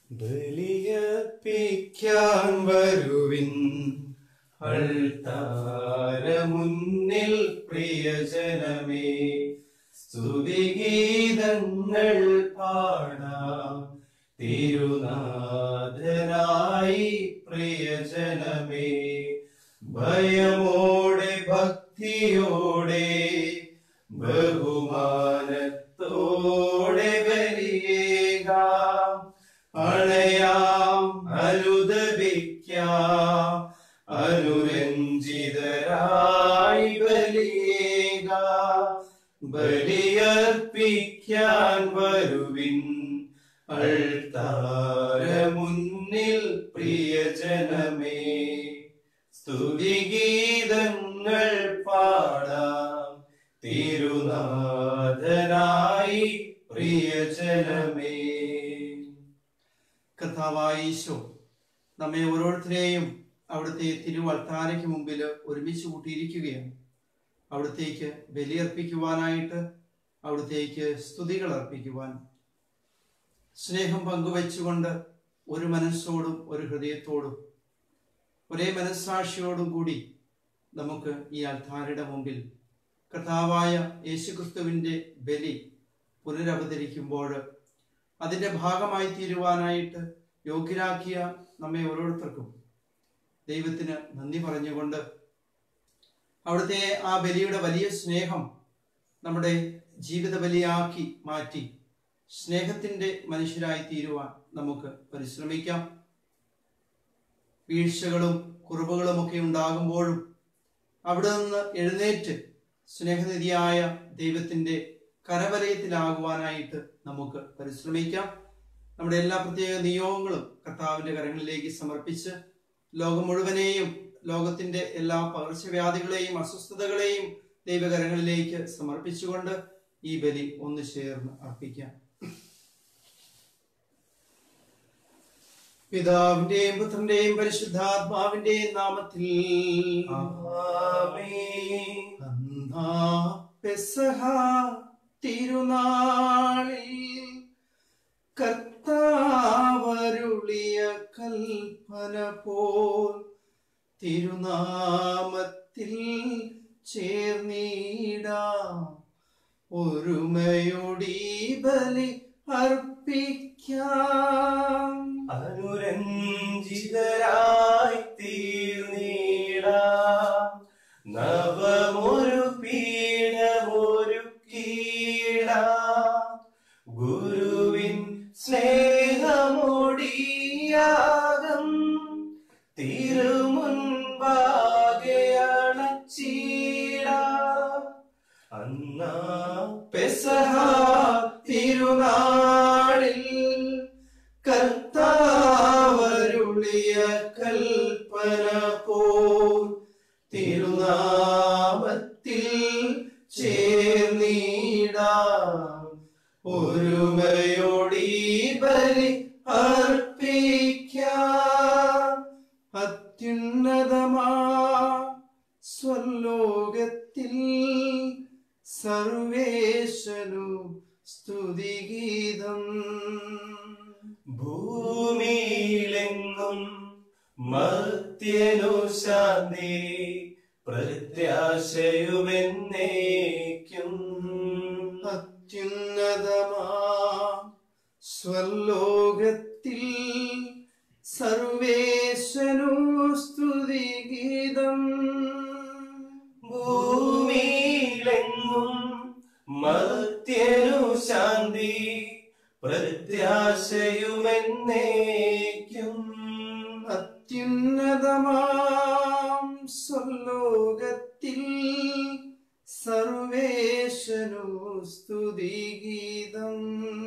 ബലിയർപ്പിക്കാൻ വരുവിൻ അൾത്താര മുന്നിൽ പ്രിയജനമേ സ്തുതിഗീതങ്ങൾ പാടാം തിരുനാഥനായി പ്രിയജനമേ ഭയമോടെ ഭക്തിയോടെ ബഹുമാനത്തോടെ ബലിയേകാം അണയാം അനുദപിക്കാം അനുരഞ്ജിതരായി ബലിയേകാം ബലിയർപ്പിക്കാൻ വരുവിൻ അൾത്താര മുന്നിൽ പ്രിയജനമേ സ്തുതിഗീതങ്ങൾ പാടാം തിരുനാഥനായി പ്രിയജനമേ കർത്താവായ ഈശോ നമ്മെ ഓരോരുത്തരെയും അവിടുത്തെ തിരുവൾത്താരയ്ക്ക് മുമ്പിൽ ഒരുമിച്ച് കൂട്ടിയിരിക്കുകയാണ് അവിടത്തേക്ക് ബലിയർപ്പിക്കുവാനായിട്ട് അവിടത്തേക്ക് സ്തുതികൾ അർപ്പിക്കുവാൻ സ്നേഹം പങ്കുവെച്ചുകൊണ്ട് ഒരു മനസ്സോടും ഒരു ഹൃദയത്തോടും ഒരേ മനസ്സാക്ഷിയോടും കൂടി നമുക്ക് ഈ അൾത്താരയുടെ മുമ്പിൽ കർത്താവായ യേശുക്രിസ്തുവിൻ്റെ ബലി പുനരവതരിക്കുമ്പോൾ അതിൻ്റെ ഭാഗമായി തീരുവാനായിട്ട് യോഗ്യരാക്കിയ നമ്മെ ഓരോരുത്തർക്കും ദൈവത്തിന് നന്ദി പറഞ്ഞുകൊണ്ട് അവിടുത്തെ ആ ബലിയുടെ വലിയ സ്നേഹം നമ്മുടെ ജീവിത ബലിയാക്കി മാറ്റി സ്നേഹത്തിൻ്റെ മനുഷ്യരായി തീരുവാൻ നമുക്ക് പരിശ്രമിക്കാം വീഴ്ചകളും കുറവുകളും ഒക്കെ ഉണ്ടാകുമ്പോഴും അവിടെ നിന്ന് എഴുന്നേറ്റ് സ്നേഹനിധിയായ ദൈവത്തിൻ്റെ കരവലയത്തിലാകുവാനായിട്ട് നമുക്ക് പരിശ്രമിക്കാം നമ്മുടെ എല്ലാ പ്രത്യേക നിയോഗങ്ങളും കർത്താവിന്റെ കരങ്ങളിലേക്ക് സമർപ്പിച്ച് ലോകം മുഴുവനെയും ലോകത്തിന്റെ എല്ലാ പകർച്ചവ്യാധികളെയും അസ്വസ്ഥതകളെയും ദൈവകരങ്ങളിലേക്ക് സമർപ്പിച്ചുകൊണ്ട് ഈ ബലി ഒന്ന് ചേർന്ന് അർപ്പിക്കാം പിതാവിന്റെയും പുത്രന്റെയും പരിശുദ്ധാത്മാവിന്റെയും നാമത്തിൽ ആമേൻ. അന്നാ പെസഹ തിരുനാളിൽ കർത്താവരുളിയ കൽപ്പന പോൽ തിരുനാമത്തിൽ ചേർന്നിടാം ഒരുമയോടി ബലി അർപ്പിക്കാം അനുരഞ്ജിതരായി തീർന്നീടാം നവമൊരു പീഠമൊരു കീടാം ഗുരുവിൻ സ്നേഹമൊടിയാകം തിരുമുൻപാകെ അണച്ചീടാം അന്നാ പെസഹ തിരുനാളിൽ കർത്താവരുളിയ കൽപ്പന പോൽ തിരുനാമത്തിൽ ചേർന്നിടാം ഒരുമയോടി ബലി അർപ്പിക്കാം അത്യുന്നതമാ സ്വലോകത്തിൽ സർവേശനു സ്തുതിഗീതം ഭൂമിയിലെങ്ങും മർത്യനു ശാന്തി പ്രത്യാശയുമെന്നേക്കും അത്യുന്നതമാ സ്വലോകത്തിൽ സർവേശനു സ്തുതിഗീതം ഭൂമിയിലെങ്ങും മർത്യനു ശാന്തി പ്രത്യാശയുമെന്നേക്കും അത്യുന്നതമാം സ്വലോകത്തിൽ സർവേശനു സ്തുതിഗീതം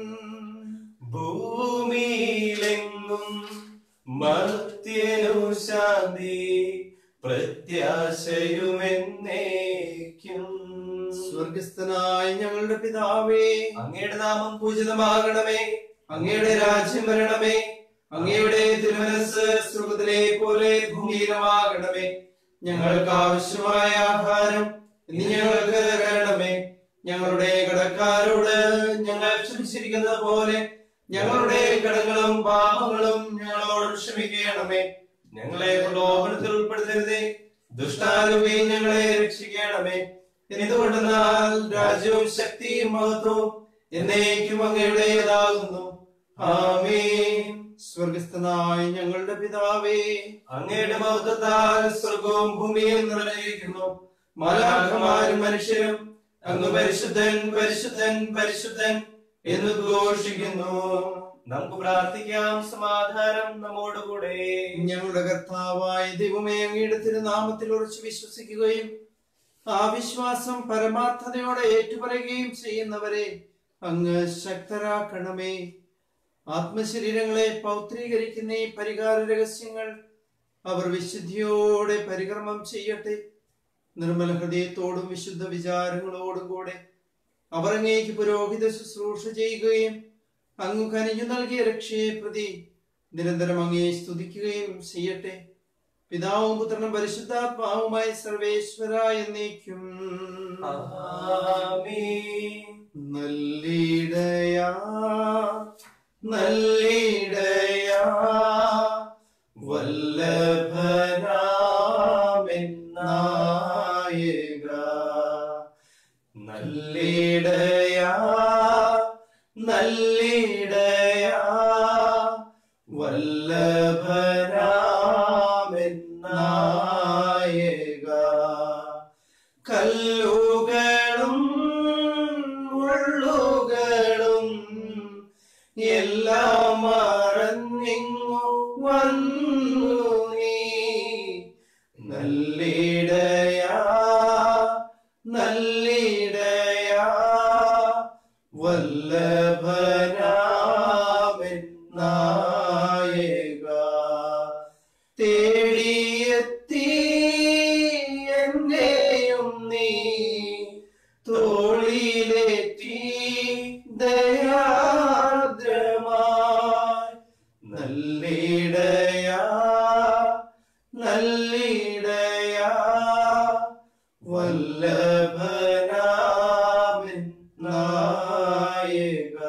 ഭൂമിയിലെങ്ങും മർത്യനു ശാന്തി പ്രത്യാശയുമെന്നേക്കും സ്വർഗസ്ഥനായ ഞങ്ങളുടെ പിതാവേ അങ്ങയുടെ നാമം പൂജിതമാകണമേ അങ്ങയുടെ രാജ്യം വരണമേ അങ്ങയുടെ തിരുമനസ് സ്വർഗത്തിലെ പോലെ ഭൂമിയിലുമാകണമേ ഞങ്ങൾക്ക് ആവശ്യമായ ആഹാരം ഇന്ന് ഞങ്ങൾക്ക് തരണമേ ഞങ്ങളുടെ കടക്കാരോട് ഞങ്ങൾ ക്ഷമിച്ചിരിക്കുന്നത് പോലെ ഞങ്ങളുടെ കടങ്ങളും പാപങ്ങളും ഞങ്ങളോട് ക്ഷമിക്കണമേ ഞങ്ങളെ പ്രലോഭനത്തിൽ ഉൾപ്പെടുത്തരുതേ ദുഷ്ടാരൂപി ഞങ്ങളെ രക്ഷിക്കണമേ എന്തുകൊണ്ടെന്നാൽ രാജ്യവും ശക്തിയും മഹത്വവും എന്നേക്കും അങ്ങയുടേതാകുന്നു ആമേൻ സ്വർഗസ്ഥനായ ഞങ്ങളുടെ പിതാവേ അങ്ങയുടെ മഹത്വത്താൽ സ്വർഗവും ഭൂമിയും നിറഞ്ഞിരിക്കുന്നു മാലാഖമാരും മനുഷ്യരും അങ്ങ് പരിശുദ്ധൻ പരിശുദ്ധൻ പരിശുദ്ധൻ എന്ന് ഘോഷിക്കുന്നു നമുക്ക് പ്രാർത്ഥിക്കാം സമാധാനം നമ്മോടുകൂടെ ഞങ്ങളുടെ കർത്താവായ ദൈവമേ അങ്ങയുടെ തിരുനാമത്തിൽ ഉറച്ചു വിശ്വസിക്കുകയും ആ വിശ്വാസം പരമാർത്ഥതയോടെ ഏറ്റുപറയുകയും ചെയ്യുന്നവരെ അങ്ങ് ശക്തരാക്കണമേ ആത്മശരീരങ്ങളെ പൗത്രീകരിക്കുന്ന ഈ പരിഹാര രഹസ്യങ്ങൾ അവർ വിശുദ്ധിയോടെ പരികർമ്മം ചെയ്യട്ടെ നിർമ്മല ഹൃദയത്തോടും വിശുദ്ധ വിചാരങ്ങളോടും കൂടെ അവർ അങ്ങേക്ക് പുരോഹിത ശുശ്രൂഷ ചെയ്യുകയും അങ്ങ് കനിഞ്ഞു നൽകിയ രക്ഷയെ പ്രതി നിരന്തരം അങ്ങേ സ്തുതിക്കുകയും ചെയ്യട്ടെ പിതാവും പുത്രനും പരിശുദ്ധാത്മാവുമായി സർവേശ്വര എന്നേക്കും ആമേൻ നല്ലിടയാ നല്ലിടയാ വല്ലഭനാമെന്നായക നല്ലിടയാ നല്ലിടയാ വല്ലഭനാമെന്നായക കല്ലുകളും മുള്ളുകളും എല്ലാം മറന്നിങ്ങു വന്നു നീ നല്ലിടയാ നല്ലിടയാ വല്ലഭനാമെന്നായക തേടിയെത്തി എന്നെയും നീ തോളിലേറ്റി ദയാദ്രമായി നല്ലിടയാ നല്ലിടയാ വല്ലഭനാമൻ നായക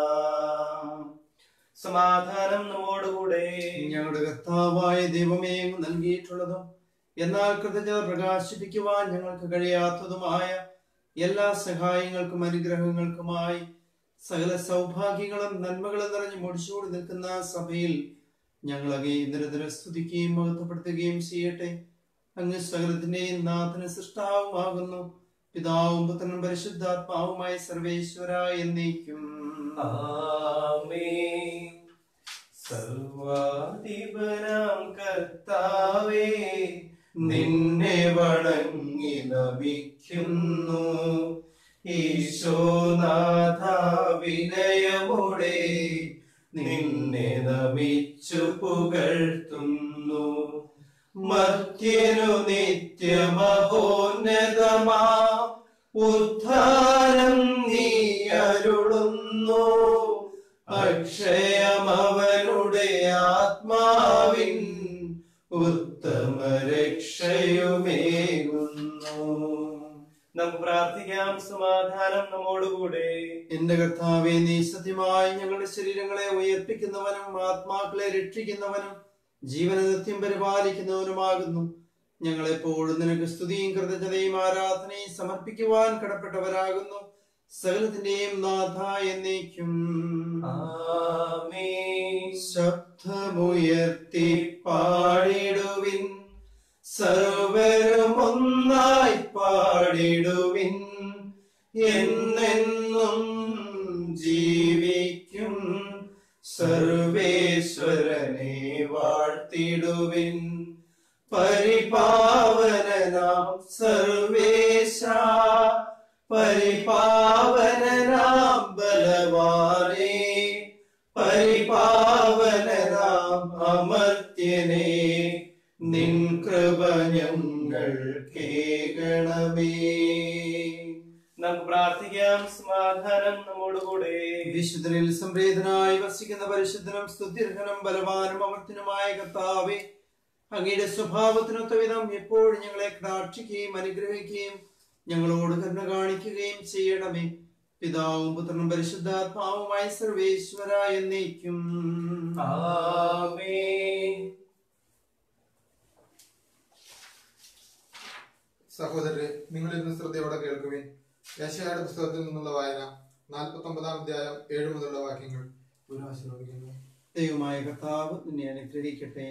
സമാധാനം നമ്മോടുകൂടെ ഞങ്ങളുടെ കർത്താവായ ദൈവമേ അങ്ങ് നൽകിയിട്ടുള്ളതും എന്നാൽ കൃതജ്ഞത പ്രകാശിപ്പിക്കുവാൻ ഞങ്ങൾക്ക് കഴിയാത്തതുമായ എല്ലാ സഹായങ്ങൾക്കും അനുഗ്രഹങ്ങൾക്കുമായി സകല സൗഭാഗ്യങ്ങളും നന്മകളും നിറഞ്ഞു മുടിച്ചോടി നിൽക്കുന്ന സഭയിൽ ഞങ്ങൾ അങ്ങേ നിരന്തരം സ്തുതിക്കുകയും മഹത്വപ്പെടുത്തുകയും ചെയ്യട്ടെ അങ്ങ് സകലത്തിന്റെയും നാഥന സൃഷ്ടാവുമാകുന്നു പിതാവും പുത്രനും പരിശുദ്ധാത്മാവുമായ സർവേശ്വര എന്നേക്കും ആമേൻ സർവാധിപനാം കർത്താവേ നിന്നെ വണങ്ങി നമിക്കുന്നു ഈശോനാഥ വിനയമുടെ നിന്നെ നമിച്ചു പുകഴ്ത്തുന്നു മർത്യനു നിത്യമഹോന്നതമാ ഉദ്ധാരം നീ അരുളുന്നു അക്ഷയമവനുടെ ആത്മാവിൻ ഉത്തമ രക്ഷയുമേകുന്നു നമുക്ക് പ്രാർത്ഥിക്കാം സമാധാനം നമ്മോടുകൂടെ എന്റെ കർത്താവെ നീ സത്യമായി ഞങ്ങളുടെ ശരീരങ്ങളെ ഉയർപ്പിക്കുന്നവനും ആത്മാക്കളെ രക്ഷിക്കുന്നവനും ജീവന നിത്യം പരിപാലിക്കുന്നവനുമാകുന്നു ഞങ്ങളെപ്പോഴും നിനക്ക് സ്തുതിയും കൃതജ്ഞതയും ആരാധനയും സമർപ്പിക്കുവാൻ കടപ്പെട്ടവരാകുന്നു സകലത്തിന്റെയും നാഥ എന്നേക്കും ആമേൻ ശബ്ദമുയർത്തി പാടിടുവിൻ സർവരും ഒന്നായി പാടിടുവിൻ എന്നെന്നും ജീവിക്കും സർവേശ്വരനെ വാഴ്ത്തിടുവിൻ പരിപാവനനാം സർവേശ പരിപാവനനാം ബലവാനേ പരിപാവനനാം അമർത്യനേ നിൻ കൃപ ഞങ്ങൾ കേകണമേ നമുക്ക് പ്രാർത്ഥിക്കാം സമാധാനം നമ്മോടുകൂടെ വിശുദ്ധനിൽ സംപ്രീതനായി വസിക്കുന്ന പരിശുദ്ധനും സ്തുത്യർഹനും ബലവാനും അമർത്തിനുമായ കർത്താവേ അങ്ങയുടെ സ്വഭാവത്തിനൊത്ത വിധം എപ്പോഴും ഞങ്ങളെ കടാക്ഷിക്കുകയും അനുഗ്രഹിക്കുകയും ഞങ്ങളോട് കരുണ കാണിക്കുകയും ചെയ്യണമേ പിതാവും പുത്രനും പരിശുദ്ധാത്മാവുമായി സർവേശ്വര എന്നേക്കും ആമേൻ സഹോദരരെ നിങ്ങൾ ഇന്ന് ശ്രദ്ധയോടെ കേൾക്കുവിൻ യശയുടെ പുസ്തകത്തിൽ നിന്നുള്ള വായന നാൽപ്പത്തി ഒമ്പതാം അധ്യായം ഏഴ് മുതലുള്ള വാക്യങ്ങൾ ഒരു ആശീർവദിക്കുന്നു ദൈവമായ കർത്താവ് നിന്നെ അനുഗ്രഹിക്കട്ടെ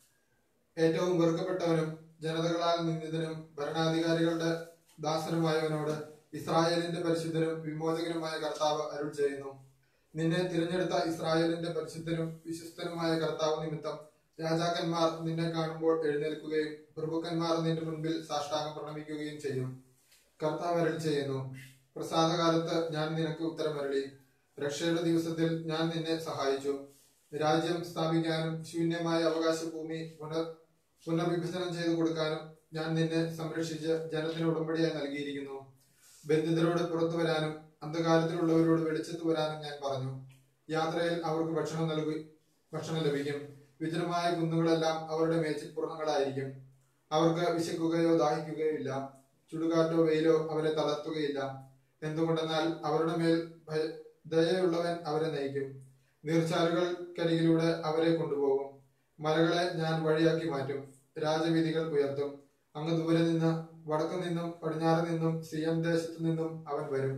ഏറ്റവും വെറുക്കപ്പെട്ടവനും ജനതകളാൽ നിന്ദിതനും ഭരണാധികാരികളുടെ ദാസനുമായവനോട് ഇസ്രായേലിന്റെ പരിശുദ്ധനും വിമോചകനുമായ കർത്താവ് അരുൾ ചെയ്യുന്നു നിന്നെ തിരഞ്ഞെടുത്ത ഇസ്രായേലിന്റെ പരിശുദ്ധനും വിശ്വസ്തനുമായ കർത്താവ് നിമിത്തം രാജാക്കന്മാർ നിന്നെ കാണുമ്പോൾ എഴുന്നേൽക്കുകയും പ്രഭുക്കന്മാർ നിന്റെ മുൻപിൽ സാഷ്ടാംഗം പ്രണമിക്കുകയും ചെയ്യും കർത്താവ് അരുൾ ചെയ്യുന്നു പ്രസാദകാലത്ത് ഞാൻ നിനക്ക് ഉത്തരമരളി രക്ഷയുടെ ദിവസത്തിൽ ഞാൻ നിന്നെ സഹായിച്ചു രാജ്യം സ്ഥാപിക്കാനും ശൂന്യമായ അവകാശ ഭൂമി പുനർ പുനർവിഭജനം ചെയ്തു കൊടുക്കാനും ഞാൻ നിന്നെ സംരക്ഷിച്ച് ജനത്തിന് ഉടമ്പടിയായി നൽകിയിരിക്കുന്നു ബന്ധിതരോട് പുറത്തു വരാനും അന്ധകാലത്തിലുള്ളവരോട് വെളിച്ചത്ത് വരാനും ഞാൻ പറഞ്ഞു യാത്രയിൽ അവർക്ക് ഭക്ഷണം നൽകി ഭക്ഷണം ലഭിക്കും വിജനമായ കുന്നുകളെല്ലാം അവരുടെ മേച്ചിൽപ്പുറങ്ങളായിരിക്കും അവർക്ക് വിശക്കുകയോ ദാഹിക്കുകയോ ഇല്ല ചുടുകാറ്റോ വെയിലോ അവരെ തളർത്തുകയില്ല എന്തുകൊണ്ടെന്നാൽ അവരുടെ മേൽ ഭയ- ദയയുള്ളവൻ അവരെ നയിക്കും നീർച്ചാലുകൾക്കരികിലൂടെ അവരെ കൊണ്ടുപോകും മലകളെ ഞാൻ വഴിയാക്കി മാറ്റും രാജവീതികൾ ഉയർത്തും അങ്ങ് ദൂരെ നിന്ന് വടക്കു നിന്നും പടിഞ്ഞാറ് നിന്നും സിയം ദേശത്തു നിന്നും അവൻ വരും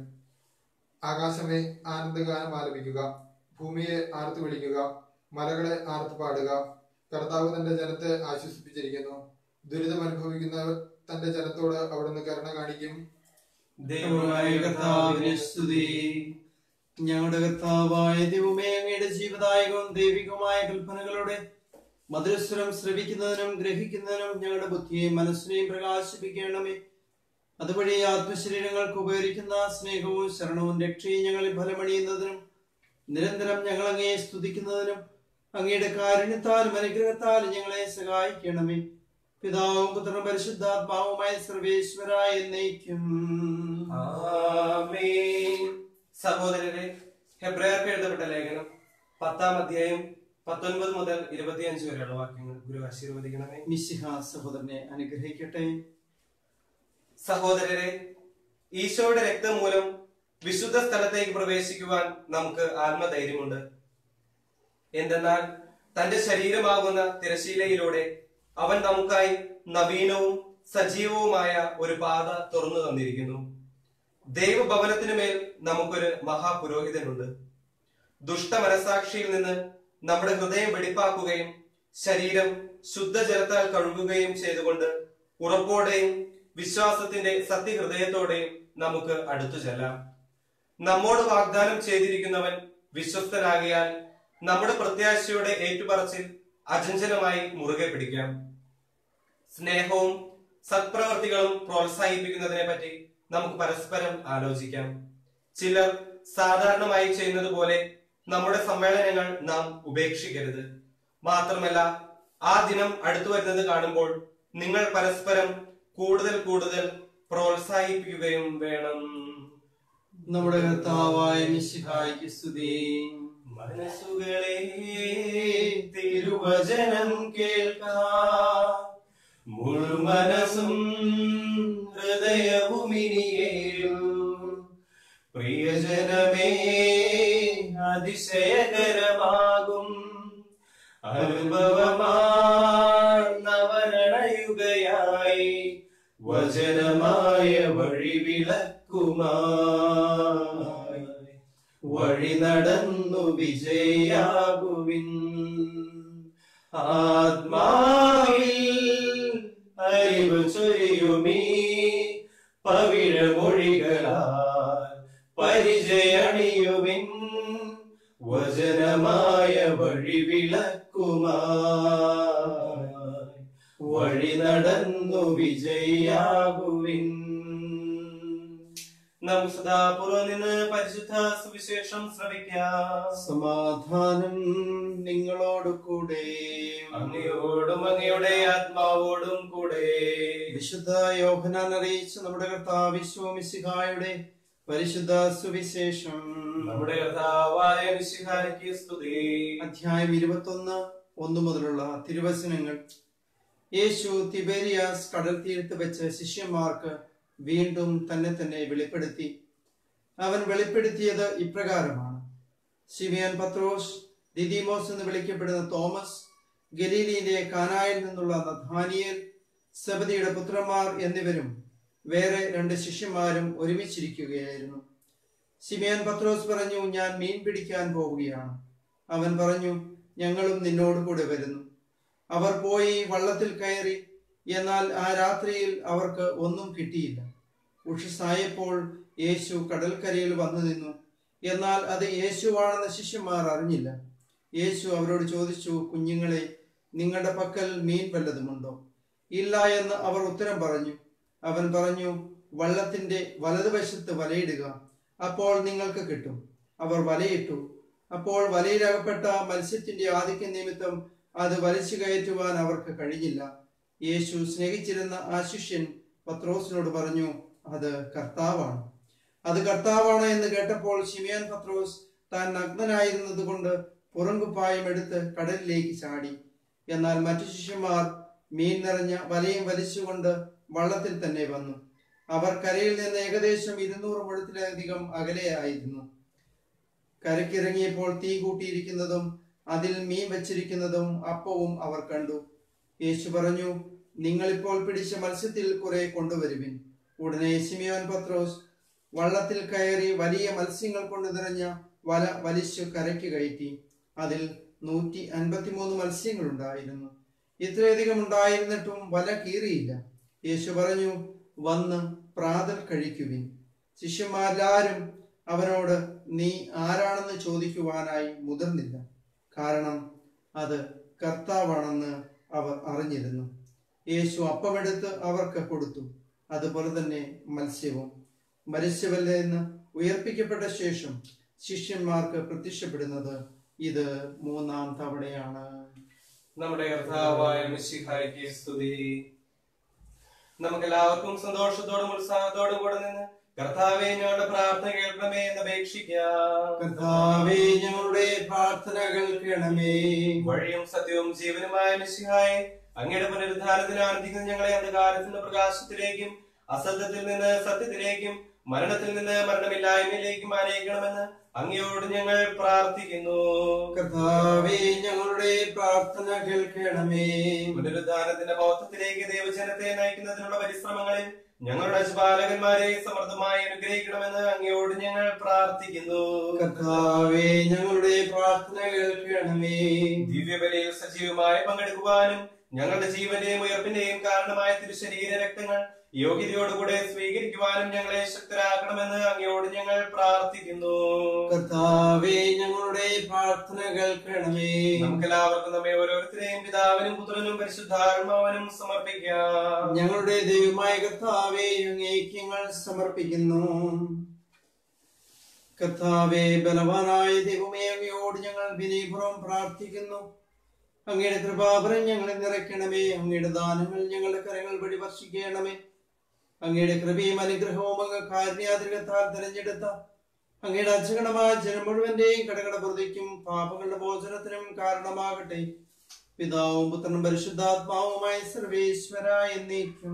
ആകാശമേ ആനന്ദഗാനം ആലപിക്കുക ഭൂമിയെ ആർത്തു വിളിക്കുക മലകളെ ആർത്തു പാടുക കർത്താവ് തന്റെ ജനത്തെ ആശ്വസിപ്പിച്ചിരിക്കുന്നു ദുരിതം അനുഭവിക്കുന്നവർ തന്റെ ജനത്തോട് അവിടുന്ന് കരുണ കാണിക്കും ദൈവമായ കർത്താവിനെ സ്തുതി ഞങ്ങളുടെ കർത്താവായ ദൈവമേ അങ്ങയുടെ ജീവദായകവും ദൈവികവുമായ കൽപ്പനകളുടെ മധുരസ്വരം ശ്രവിക്കുന്നതിനും ഗ്രഹിക്കുന്നതിനും ഞങ്ങളുടെ ബുദ്ധിയെയും മനസ്സിനെയും പ്രകാശിപ്പിക്കണമേ അതുവഴി ആത്മശരീരങ്ങൾക്ക് ഉപകരിക്കുന്ന സ്നേഹവും ശരണവും രക്ഷയും ഞങ്ങളിൽ ഫലമണിയുന്നതിനും നിരന്തരം ഞങ്ങൾ അങ്ങയെ സ്തുതിക്കുന്നതിനും അങ്ങയുടെ കാരുണ്യത്താലും അനുഗ്രഹത്താലും ഞങ്ങളെ സഹായിക്കണമേ പിതാവും പുത്രനും പരിശുദ്ധാത്മാവുമായ സർവേശ്വര എന്നേക്കും ആമേൻ സഹോദരരെ ഹെബ്രായർക്ക് എഴുതപ്പെട്ട ലേഖനം പത്താം അധ്യായം പത്തൊൻപത് മുതൽ ഇരുപത്തിയഞ്ച് വരെയുള്ള വാക്യങ്ങൾ ഗുരു ആശീർവദിക്കണമേ മിശിഹ സഹോദരനെ അനുഗ്രഹിക്കട്ടെ സഹോദരരെ ഈശോയുടെ രക്തം മൂലം വിശുദ്ധ സ്ഥലത്തേക്ക് പ്രവേശിക്കുവാൻ നമുക്ക് ആത്മധൈര്യമുണ്ട് എന്തെന്നാൽ തന്റെ ശരീരമാകുന്ന തിരശീലയിലൂടെ അവൻ നമുക്കായി നവീനവും സജീവവുമായ ഒരു പാത തുറന്നു തന്നിരിക്കുന്നു ദൈവഭവനത്തിനു മേൽ നമുക്കൊരു മഹാപുരോഹിതനുണ്ട് ദുഷ്ട മനസാക്ഷിയിൽ നിന്ന് നമ്മുടെ ഹൃദയം വെടിപ്പാക്കുകയും ശരീരം ശുദ്ധജലത്താൽ കഴുകുകയും ചെയ്തുകൊണ്ട് ഉറപ്പോടെയും വിശ്വാസത്തിന്റെ സത്യഹൃദയത്തോടെയും നമുക്ക് അടുത്തു ചെല്ലാം നമ്മോട് വാഗ്ദാനം ചെയ്തിരിക്കുന്നവൻ വിശ്വസ്തനാകിയാൽ നമ്മുടെ പ്രത്യാശയുടെ ഏറ്റുപറച്ചിൽ അചഞ്ചലമായി മുറുകെ പിടിക്കാം സ്നേഹവും സത്പ്രവർത്തികളും പ്രോത്സാഹിപ്പിക്കുന്നതിനെ പറ്റി നമുക്ക് പരസ്പരം ആലോചിക്കാം ചിലർ സാധാരണമായി ചെയ്യുന്നത് പോലെ നമ്മുടെ സമ്മേളനങ്ങൾ നാം ഉപേക്ഷിക്കരുത് മാത്രമല്ല ആ ദിനം അടുത്തു വരുന്നത് കാണുമ്പോൾ നിങ്ങൾ പരസ്പരം കൂടുതൽ കൂടുതൽ പ്രോത്സാഹിപ്പിക്കുകയും വേണം നമ്മുടെ കർത്താവായ മിശിഹായ്ക്ക് സ്തുതി മനസ്സുകളെ തിരുവചനം കേൾക്കാം മുഴുമനസും ഹൃദയവും ഇനിയേലും പ്രിയജനമേ അതിശയകരമാകും അനുഭവമാണവരണയുകയായി വചനമായ വഴിവിളക്കുമായി വഴി നടന്നു വിജയാകുവിൻ ആത്മാവിൽ അറിവ് ചൊരിയുമീ പവിഴമൊഴികളാൽ പരിചയണിയുവിൻ വചനമായ വഴിവിളക്കുമായി വഴി നടന്നു വിജയാകുവിൻ നമുക്ക് സദാപൂർവം നിന്ന് പരിശുദ്ധ സുവിശേഷം ശ്രവിക്കാം സമാധാനം നിങ്ങളോട് കൂടെ അങ്ങയോടും അങ്ങയുടെ ആത്മാവോടും കൂടെ വിശുദ്ധ യോഹനാൻ അറിയിച്ച നമ്മുടെ കർത്താവ് മിശിഹായുടെ പരിശുദ്ധ സുവിശേഷം നമ്മുടെ കർത്താവായ മിശിഹായ്ക്ക് സ്തുതി അധ്യായം ഇരുപത്തൊന്ന് ഒന്ന് മുതലുള്ള തിരുവചനങ്ങൾ യേശു തിബേരിയാസ് കടൽ തീരത്ത് വെച്ച് ശിഷ്യന്മാർക്ക് വീണ്ടും തന്നെ തന്നെ വെളിപ്പെടുത്തി അവൻ വെളിപ്പെടുത്തിയത് ഇപ്രകാരമാണ് സിമിയൻ പത്രോസ് ദിദിമോസ് എന്ന് വിളിക്കപ്പെടുന്ന തോമസ് ഗലീലിയിലെ കാനായിൽ നിന്നുള്ള നഥാനിയേൽ സബദിയുടെ പുത്രന്മാർ എന്നിവരും വേറെ രണ്ട് ശിഷ്യന്മാരും ഒരുമിച്ചിരിക്കുകയായിരുന്നു സിമിയൻ പത്രോസ് പറഞ്ഞു ഞാൻ മീൻ പിടിക്കാൻ പോവുകയാണ് അവൻ പറഞ്ഞു ഞങ്ങളും നിന്നോട് കൂടെ വരുന്നു അവർ പോയി വള്ളത്തിൽ കയറി എന്നാൽ ആ രാത്രിയിൽ അവർക്ക് ഒന്നും കിട്ടിയില്ല ഉഷസായപ്പോൾ യേശു കടൽക്കരയിൽ വന്നു നിന്നു എന്നാൽ അത് യേശുവാണെന്ന് ശിഷ്യന്മാർ അറിഞ്ഞില്ല യേശു അവരോട് ചോദിച്ചു കുഞ്ഞുങ്ങളെ നിങ്ങളുടെ പക്കൽ മീൻ വല്ലതുമുണ്ടോ ഇല്ല എന്ന് അവർ ഉത്തരം പറഞ്ഞു അവൻ പറഞ്ഞു വള്ളത്തിന്റെ വലതുവശത്ത് വലയിടുക അപ്പോൾ നിങ്ങൾക്ക് കിട്ടും അവർ വലയിട്ടു അപ്പോൾ വലയിലകപ്പെട്ട മത്സ്യത്തിന്റെ ആധിക്യ നിമിത്തം അത് വലിച്ചു കയറ്റുവാൻ അവർക്ക് കഴിഞ്ഞില്ല യേശു സ്നേഹിച്ചിരുന്ന ആ ശിഷ്യൻ പത്രോസിനോട് പറഞ്ഞു അത് കർത്താവാണ് അത് കർത്താവാണ് എന്ന് കേട്ടപ്പോൾ ഷിമിയാൻ പത്രോസ് താൻ നഗ്നനായിരുന്നത് കൊണ്ട് പുറങ്കുപ്പായം എടുത്ത് കടലിലേക്ക് ചാടി എന്നാൽ മറ്റു ശിഷ്യന്മാർ മീൻ നിറഞ്ഞ വലയും വലിച്ചുകൊണ്ട് വള്ളത്തിൽ തന്നെ വന്നു അവർ കരയിൽ നിന്ന് ഏകദേശം ഇരുന്നൂറ് മുഴത്തിലധികം അകലെയായിരുന്നു കരക്കിറങ്ങിയപ്പോൾ തീ കൂട്ടിയിരിക്കുന്നതും അതിൽ മീൻ വെച്ചിരിക്കുന്നതും അപ്പവും അവർ കണ്ടു യേശു പറഞ്ഞു നിങ്ങളിപ്പോൾ പിടിച്ച മത്സ്യത്തിൽ കുറെ കൊണ്ടുവരുവിൻ ഉടനെ സിമിയോൻ പത്രോസ് വള്ളത്തിൽ കയറി വലിയ മത്സ്യങ്ങൾ കൊണ്ട് നിറഞ്ഞ വല വലിച്ചു കരയ്ക്ക് കയറ്റി അതിൽ നൂറ്റി അൻപത്തിമൂന്ന് മത്സ്യങ്ങൾ ഉണ്ടായിരുന്നു ഇത്രയധികം ഉണ്ടായിരുന്നിട്ടും വല കീറിയില്ല യേശു പറഞ്ഞു വന്ന് പ്രാതൽ കഴിക്കുവിൻ ശിഷ്യന്മാരെല്ലാരും അവനോട് നീ ആരാണെന്ന് ചോദിക്കുവാനായി മുതിർന്നില്ല കാരണം അത് കർത്താവാണെന്ന് അവർ അറിഞ്ഞിരുന്നു യേശു അപ്പമെടുത്ത് അവർക്ക് കൊടുത്തു അതുപോലെ തന്നെ മത്സ്യവും മത്സ്യവല്ല എന്ന് ഉയർപ്പിക്കപ്പെട്ട ശേഷം ശിഷ്യന്മാർക്ക് പ്രത്യക്ഷപ്പെടുന്നത് ഇത് മൂന്നാം തവണയാണ് നമ്മുടെ കർത്താവായ മിശിഹായ്ക്ക് സ്തുതി നമുക്ക് എല്ലാവർക്കും സന്തോഷത്തോടും ഉത്സാഹത്തോടും കൂടെ നിന്ന് കർത്താവെ ഞങ്ങളുടെ പ്രാർത്ഥന കേൾക്കണമേ എന്ന് അപേക്ഷിക്കാം കർത്താവേ ഞങ്ങളുടെ പ്രാർത്ഥന കേൾക്കണമേ വഴിയും സത്യവും ജീവനുമായ മിശിഹായെ അങ്ങയുടെ പുനരുദ്ധാരത്തിൽ ആനന്ദിക്കുന്ന ഞങ്ങളെ അന്ധകാരത്തിന്റെ പ്രകാശത്തിലേക്കും അസത്യത്തിൽ നിന്ന് സത്യത്തിലേക്കും മരണത്തിൽ നിന്ന് മരണമില്ലായ്മയിലേക്കും ആനയിക്കണമെന്ന് അങ്ങയോട് ഞങ്ങൾ പ്രാർത്ഥിക്കുന്നു കർത്താവേ ഞങ്ങളുടെ പ്രാർത്ഥന കേൾക്കണമേ പുനരുദ്ധാനത്തിന്റെ ബോധത്തിലേക്ക് ദൈവജനത്തെ നയിക്കുന്നതിനുള്ള പരിശ്രമങ്ങളിൽ ഞങ്ങളുടെ അജപാലകന്മാരെ സമൃദ്ധമായി അനുഗ്രഹിക്കണമെന്ന് അങ്ങയോട് ഞങ്ങൾ പ്രാർത്ഥിക്കുന്നു കർത്താവേ ഞങ്ങളുടെ പ്രാർത്ഥന കേൾക്കണമേ ദിവ്യബലിയിൽ സജീവമായി പങ്കെടുക്കുവാനും ഞങ്ങളുടെ ജീവന്റെയും ഉയർപ്പിന്റെയും കാരണമായ തിരുശരീര രക്തങ്ങൾ യോഗ്യതയോടുകൂടെ സ്വീകരിക്കുവാനും ഞങ്ങളെ ശക്തരാക്കണമെന്ന് അങ്ങയോട് ഞങ്ങൾ പ്രാർത്ഥിക്കുന്നു കർത്താവേ ഞങ്ങളുടെ പ്രാർത്ഥന കേൾക്കണമേ നമുക്കെല്ലാവർക്കും നമ്മെ ഓരോരുത്തരെയും പിതാവിനും പുത്രനും പരിശുദ്ധാത്മാവനും സമർപ്പിക്കാം ഞങ്ങളുടെ ദൈവമായ കർത്താവേ അങ്ങേക്ക് ഞങ്ങൾ സമർപ്പിക്കുന്നു കർത്താവേ ബലവാനായ ദൈവമേ അങ്ങയോട് ഞങ്ങൾ വിനയപുറം പ്രാർത്ഥിക്കുന്നു അങ്ങയുടെ കൃപാപരം ഞങ്ങളെ നിറയ്ക്കണമേ അങ്ങയുടെ ദാനങ്ങൾ ഞങ്ങളുടെ കരങ്ങൾ വഴി വർഷിക്കണമേ അങ്ങയുടെ കൃപയും അനുഗ്രഹവും അങ്ങ് കാരുണ്യാതിരകത്താൽ തിരഞ്ഞെടുത്ത അങ്ങയുടെ അച്ചകണമായ ജനം മുഴുവന്റെയും കടകട പ്രതിക്കും പാപങ്ങളുടെ മോചനത്തിനും കാരണമാകട്ടെ പിതാവും പുത്രനും പരിശുദ്ധാത്മാവുമായ സർവേശ്വര എന്നേക്കും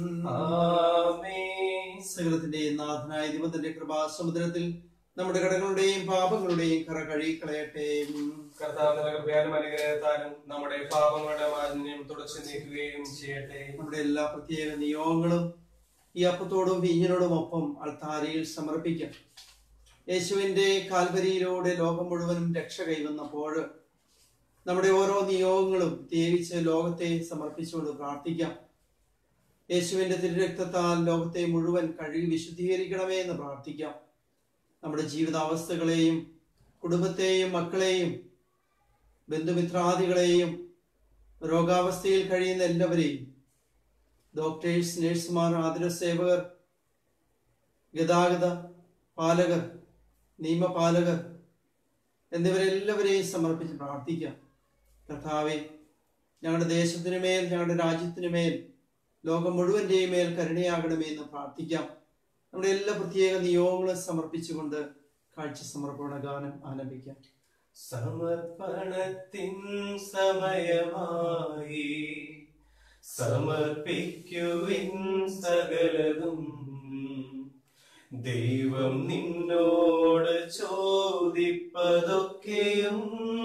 ആമേൻ. സകലത്തിന്റെ നാഥനായ ദൈവത്തിന്റെ കൃപാസമുദ്രത്തിൽ നമ്മുടെ കടകളുടെയും പാപങ്ങളുടെയും കറ കഴുകിക്കളയട്ടെ കർത്താവിന്റെ കൃപയാലും അനുഗ്രഹത്താലും നമ്മുടെ പാപങ്ങളുടെ മാലിന്യം തുടച്ചു നീക്കുകയും ചെയ്യട്ടെ നമ്മുടെ എല്ലാ പ്രത്യേക നിയോഗങ്ങളും ഈ അപ്പത്തോടും വീഞ്ഞിനോടും ഒപ്പം അൾത്താരയിൽ സമർപ്പിക്കാം യേശുവിന്റെ കാൽവരിയിലൂടെ ലോകം മുഴുവനും രക്ഷ കൈവന്നപ്പോൾ നമ്മുടെ ഓരോ നിയോഗങ്ങളും തേവിച്ച് ലോകത്തെ സമർപ്പിച്ചുകൊണ്ട് പ്രാർത്ഥിക്കാം യേശുവിന്റെ തിരുരക്തത്താൽ ലോകത്തെ മുഴുവൻ കഴുകി വിശുദ്ധീകരിക്കണമേ എന്ന് പ്രാർത്ഥിക്കാം നമ്മുടെ ജീവിതാവസ്ഥകളെയും കുടുംബത്തെയും മക്കളെയും ബന്ധുമിത്രാദികളെയും രോഗാവസ്ഥയിൽ കഴിയുന്ന എല്ലാവരെയും ഡോക്ടേഴ്സ് നഴ്സുമാർ ആതുര സേവകർ ഗതാഗത പാലകർ നിയമപാലകർ എന്നിവരെല്ലാവരെയും സമർപ്പിച്ച് പ്രാർത്ഥിക്കാം കർത്താവെ ഞങ്ങളുടെ ദേശത്തിനു മേൽ ഞങ്ങളുടെ രാജ്യത്തിനു മേൽ ലോകം മുഴുവന്റെയും മേൽ കരുണയാകണമേ എന്ന് പ്രാർത്ഥിക്കാം നമ്മുടെ എല്ലാ പ്രത്യേക നിയോഗങ്ങളും സമർപ്പിച്ചുകൊണ്ട് കാഴ്ച സമർപ്പണ ഗാനം ആലപിക്കാം സമർപ്പണത്തിൻ സമയമായി സമർപ്പിക്കുവിൻ സകലതും ദൈവം നിന്നോട് ചോദിപ്പതൊക്കെയും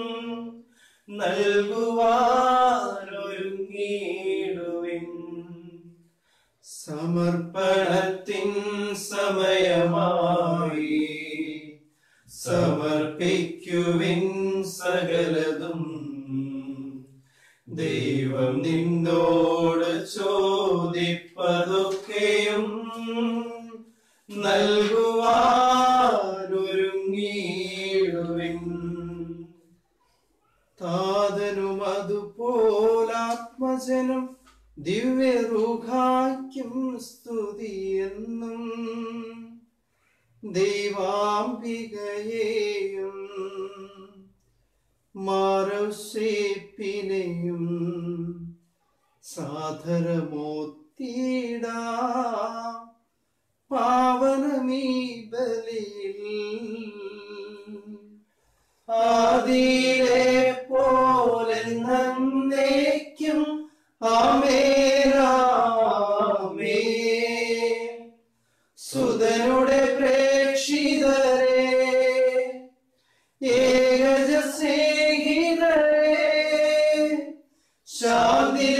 നൽകുവാനൊരുങ്ങിടുവിൻ സമർപ്പണത്തിൻ സമയമായി സമർപ്പിക്കുവിൻ സകലതും ദൈവം നിന്നോട് ചോദിപ്പതൊക്കെയും നൽകുവാനൊരുങ്ങിടുവിൻ താതനും അതുപോലാത്മജനം ദിവ്യറുഹായ്ക്കും സ്തുതിയെന്നും ദൈവാംബികയെയും മാറശ്രീപ്പിനെയും സാധരമോത്തിടാ പാവനമീ ബലിയിൽ ആദിയിലെ പോലെ നന്നേക്കും ആമേനാമേ സുതനുടെ പ്രേക്ഷിതരെ ഏകജ സ്നേഹിതരെ ശാന്തി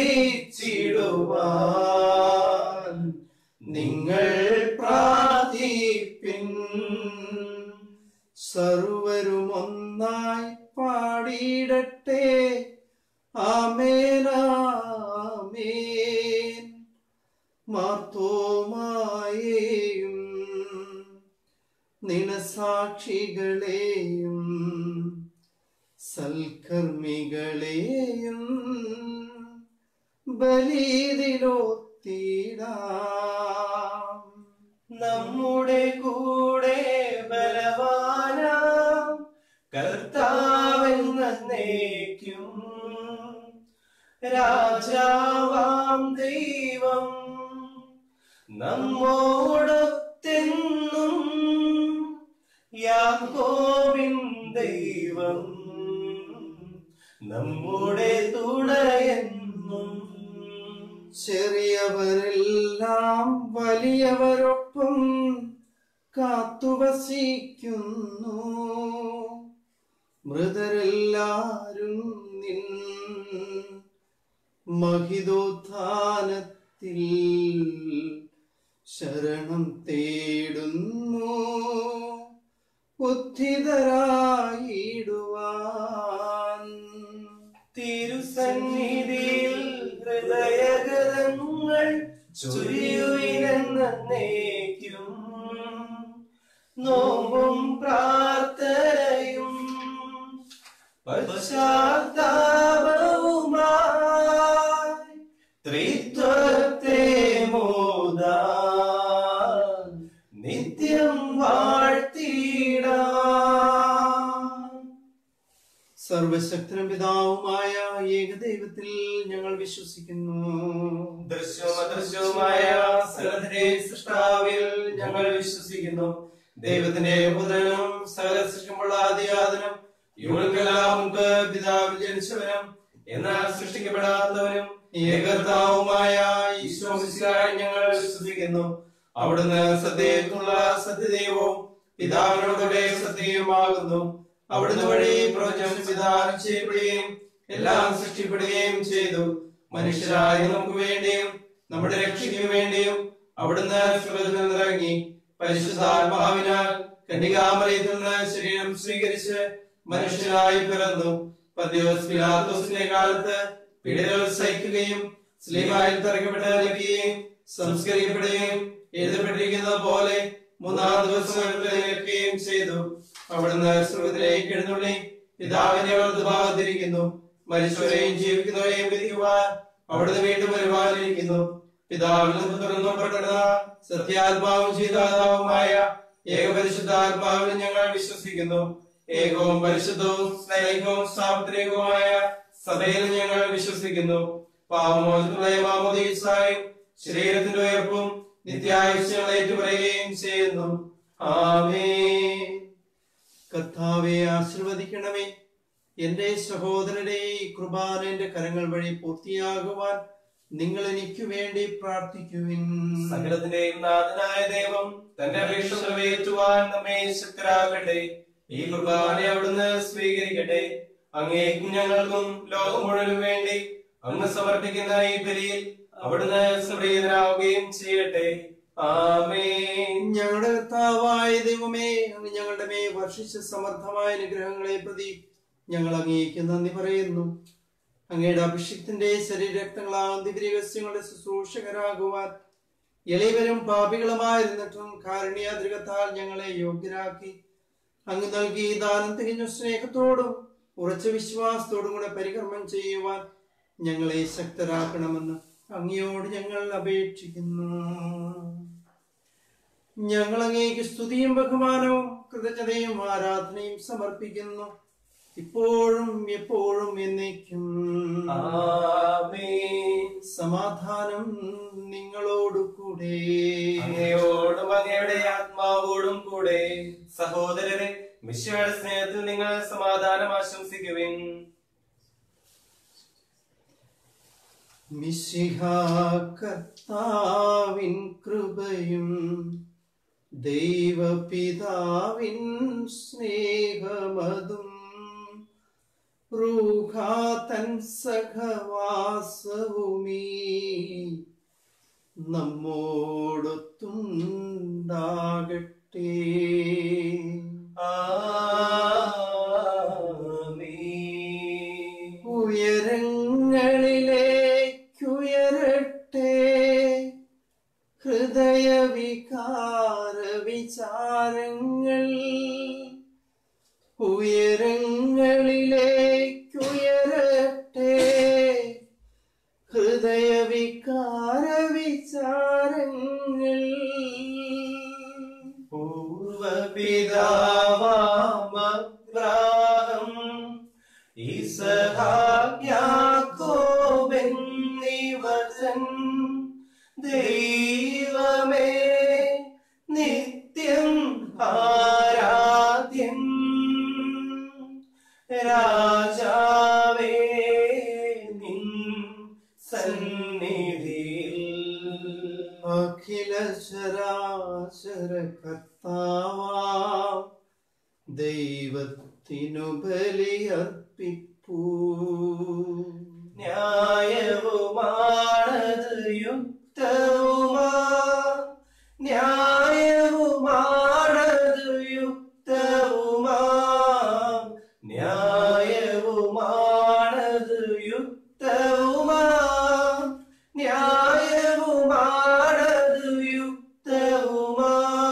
ലഭിച്ചിടുവാൻ നിങ്ങൾ പ്രാർത്ഥിപ്പിൻ സർവരും ഒന്നായി പാടിയിടട്ടെ ആമേനാമേൻ മാർത്തോമായേയും നിണസാക്ഷികളെയും സൽക്കർമ്മികളെയും ബലിയിലോത്തിടാം നമ്മുടെ കൂടെ ബലവാനാം കർത്താവെന്നേക്കും രാജാവാം ദൈവം നമ്മോടൊത്തെന്നും യാക്കോബിൻ ദൈവം നമ്മുടെ തുടയെന്നും ചെറിയവരെല്ലാം വലിയവരൊപ്പം കാത്തുവസിക്കുന്നു മൃതരെല്ലാരും നിൻ മഹിതോത്ഥാനത്തിൽ ശരണം തേടുന്നു ഉദ്ധിതരായിടുവാൻ തിരുസന്നിധിയിൽ ഹൃദയഗതങ്ങൾ ചുരിയുവിനെന്നേക്കും നോമ്പും പ്രാർത്ഥനയും പശ്ചാത്താപവുമായി ത്രിത്വത്തെ മോദാൻ നിത്യം വാഴ്ത്തിടാം സർവശക്തനും പിതാവുമായ ഏകദൈവത്തിൽ ഞങ്ങൾ വിശ്വസിക്കുന്നു ദൃശ്യവും അദൃശ്യവുമായ സകലത്തിന്റെ സൃഷ്ടാവിൽ ഞങ്ങൾ വിശ്വസിക്കുന്നു ദൈവത്തിന്റെ പുത്രനും സകല സൃഷ്ടിമുള്ള ആദിയാതനും യുവൽക്കെല്ലാം മുമ്പ് പിതാവിൽ ജനിച്ചവനും എന്നാൽ സൃഷ്ടിക്കപ്പെടാത്തവനും ഏകർത്താവുമായ ഈശോ മിശിഹായെ ഞങ്ങൾ വിശ്വസിക്കുന്നു അവിടുന്ന് സത്യത്തിനുള്ള സത്യദൈവവും പിതാവിനോടുകൂടെ സത്യവുമാകുന്നു അവിടുന്ന് വഴി പ്രവചനം വിധാനം ചെയ്യപ്പെടുകയും എല്ലാം സൃഷ്ടിപ്പെടുകയും ചെയ്തു മനുഷ്യരായ നമുക്ക് വേണ്ടിയും നമ്മുടെ രക്ഷയ്ക്ക് വേണ്ടിയും അവിടുന്ന് സ്വർഗ്ഗത്തിൽ നിന്നിറങ്ങി പരിശുദ്ധാത്മാവിനാൽ കന്യകാമറിയത്തിൽ നിന്ന് ശരീരം സ്വീകരിച്ച് മനുഷ്യനായി പിറന്നു പദ്യോസ് പിലാത്തോസിന്റെ കാലത്ത് പീഡകൾ സഹിക്കുകയും സ്ലീവായിൽ തറക്കപ്പെട്ടിരിക്കുകയും സംസ്കരിക്കപ്പെടുകയും എഴുതപ്പെട്ടിരിക്കുന്നത് പോലെ മൂന്നാം ദിവസം എഴുന്നേൽക്കുകയും ചെയ്തു അവിടുന്ന് സ്വർഗത്തിലേക്ക് എഴുന്നള്ളി പിതാവിന്റെ വലതുഭാഗത്തിരിക്കുന്നു മരിച്ചവരെയും ജീവിക്കുന്നവരെയും വിധിക്കുവാൻ അവിടുന്ന് വീണ്ടും വരുവാനിരിക്കുന്നു പിതാവിൽ നിന്ന് തുറന്നു പുറപ്പെടുന്ന സത്യാത്മാവും ചെയ്താതാവുമായ ഏകപരിശുദ്ധാത്മാവിൽ ഞങ്ങൾ വിശ്വസിക്കുന്നു ഏകവും പരിശുദ്ധവും സ്നേഹവും സാർവത്രികവുമായ സഭയിൽ ഞങ്ങൾ വിശ്വസിക്കുന്നു പാവമോചനമായ മാമോദീസായും ശരീരത്തിന്റെ ഉയർപ്പും നിത്യായുഷ്യങ്ങൾ ഏറ്റുപറയുകയും ചെയ്യുന്നു ആമേൻ കർത്താവെ ആശീർവദിക്കണമേ എന്റെ സഹോദരരെ ഈ കുർബാന എന്റെ കരങ്ങൾ വഴി പൂർത്തിയാകുവാൻ നിങ്ങൾ എനിക്ക് വേണ്ടി പ്രാർത്ഥിക്കുവിൻ സകലത്തിന്റെയും നാഥനായ ദൈവം തന്റെ അപേക്ഷ നിറവേറ്റുവാൻ നമ്മെ ശക്തരാകട്ടെ ഈ കുർബാന അവിടുന്ന് സ്വീകരിക്കട്ടെ അങ്ങേക്കും ഞങ്ങൾക്കും ലോകം മുഴുവനും വേണ്ടി അങ്ങ് സമർപ്പിക്കുന്ന ഈ ബലിയിൽ അവിടുന്ന് സംപ്രീതനാവുകയും ചെയ്യട്ടെ ആമേൻ ഞങ്ങളുടെ കർത്താവായ ദൈവമേ അങ്ങ് ഞങ്ങളുടെ മേ വർഷിച്ച സമർത്ഥമായ അനുഗ്രഹങ്ങളെ പ്രതി ഞങ്ങൾ അങ്ങേക്ക് നന്ദി പറയുന്നു അങ്ങയുടെ അഭിഷിക്തന്റെ ശരീരക്തങ്ങളാം ദിവ്യരഹസ്യങ്ങളുടെ ശുശ്രൂഷകരാകുവാൻ എളിവരും പാപികളുമായിരുന്നിട്ടും കാരുണ്യാതിരകത്താൽ ഞങ്ങളെ യോഗ്യരാക്കി അങ്ങ് നൽകി ദാനം തികഞ്ഞ സ്നേഹത്തോടും ഉറച്ച വിശ്വാസത്തോടും കൂടെ പരികർമ്മം ചെയ്യുവാൻ ഞങ്ങളെ ശക്തരാക്കണമെന്ന് അങ്ങയോട് ഞങ്ങൾ അപേക്ഷിക്കുന്നു ഞങ്ങൾ അങ്ങേക്ക് സ്തുതിയും ബഹുമാനവും കൃതജ്ഞതയും ആരാധനയും സമർപ്പിക്കുന്നു ഇപ്പോഴും എപ്പോഴും എന്നേക്കും ആമേൻ സമാധാനം നിങ്ങളോടു കൂടെ അങ്ങയോടും അങ്ങയുടെ ആത്മാവോടും കൂടെ സഹോദരരെ മിശയുടെ സ്നേഹത്തിൽ നിങ്ങൾ സമാധാനം ആശംസിക്കുവിൻ മിശിഹ കർത്താവിൻ കൃപയും ദൈവപിതാവിൻ സ്നേഹമതും റൂഹാതൻ സഹവാസവുമീ നമ്മോടൊത്തുണ്ടാകട്ടെ ആമേൻ ഉയരങ്ങളിലേക്കുയരട്ടെ ഹൃദയവികാര വിചാരങ്ങൾ ഉയരങ്ങളിലേക്കുയരട്ടെ ഹൃദയവികാര വിചാരങ്ങൾ പൂർവപിതാവാമബ്രാഹം ഇസഹാക്യാക്കോബെന്നിവതൻ ദൈവമേ നിത്യം ആരാധ്യം രാജാവേ നിൻ സന്നിധിയിൽ അഖില ശരാശര കർത്താവാം ദൈവത്തിനു ബലിയർപ്പിപ്പൂ ന്യായവുമാണത് യുക്തവുമാ ന്യായവുമാണത് യുക്തവുമാ ന്യായവുമാണത് യുക്തവുമാ ന്യായവുമാണത് യുക്തവുമാ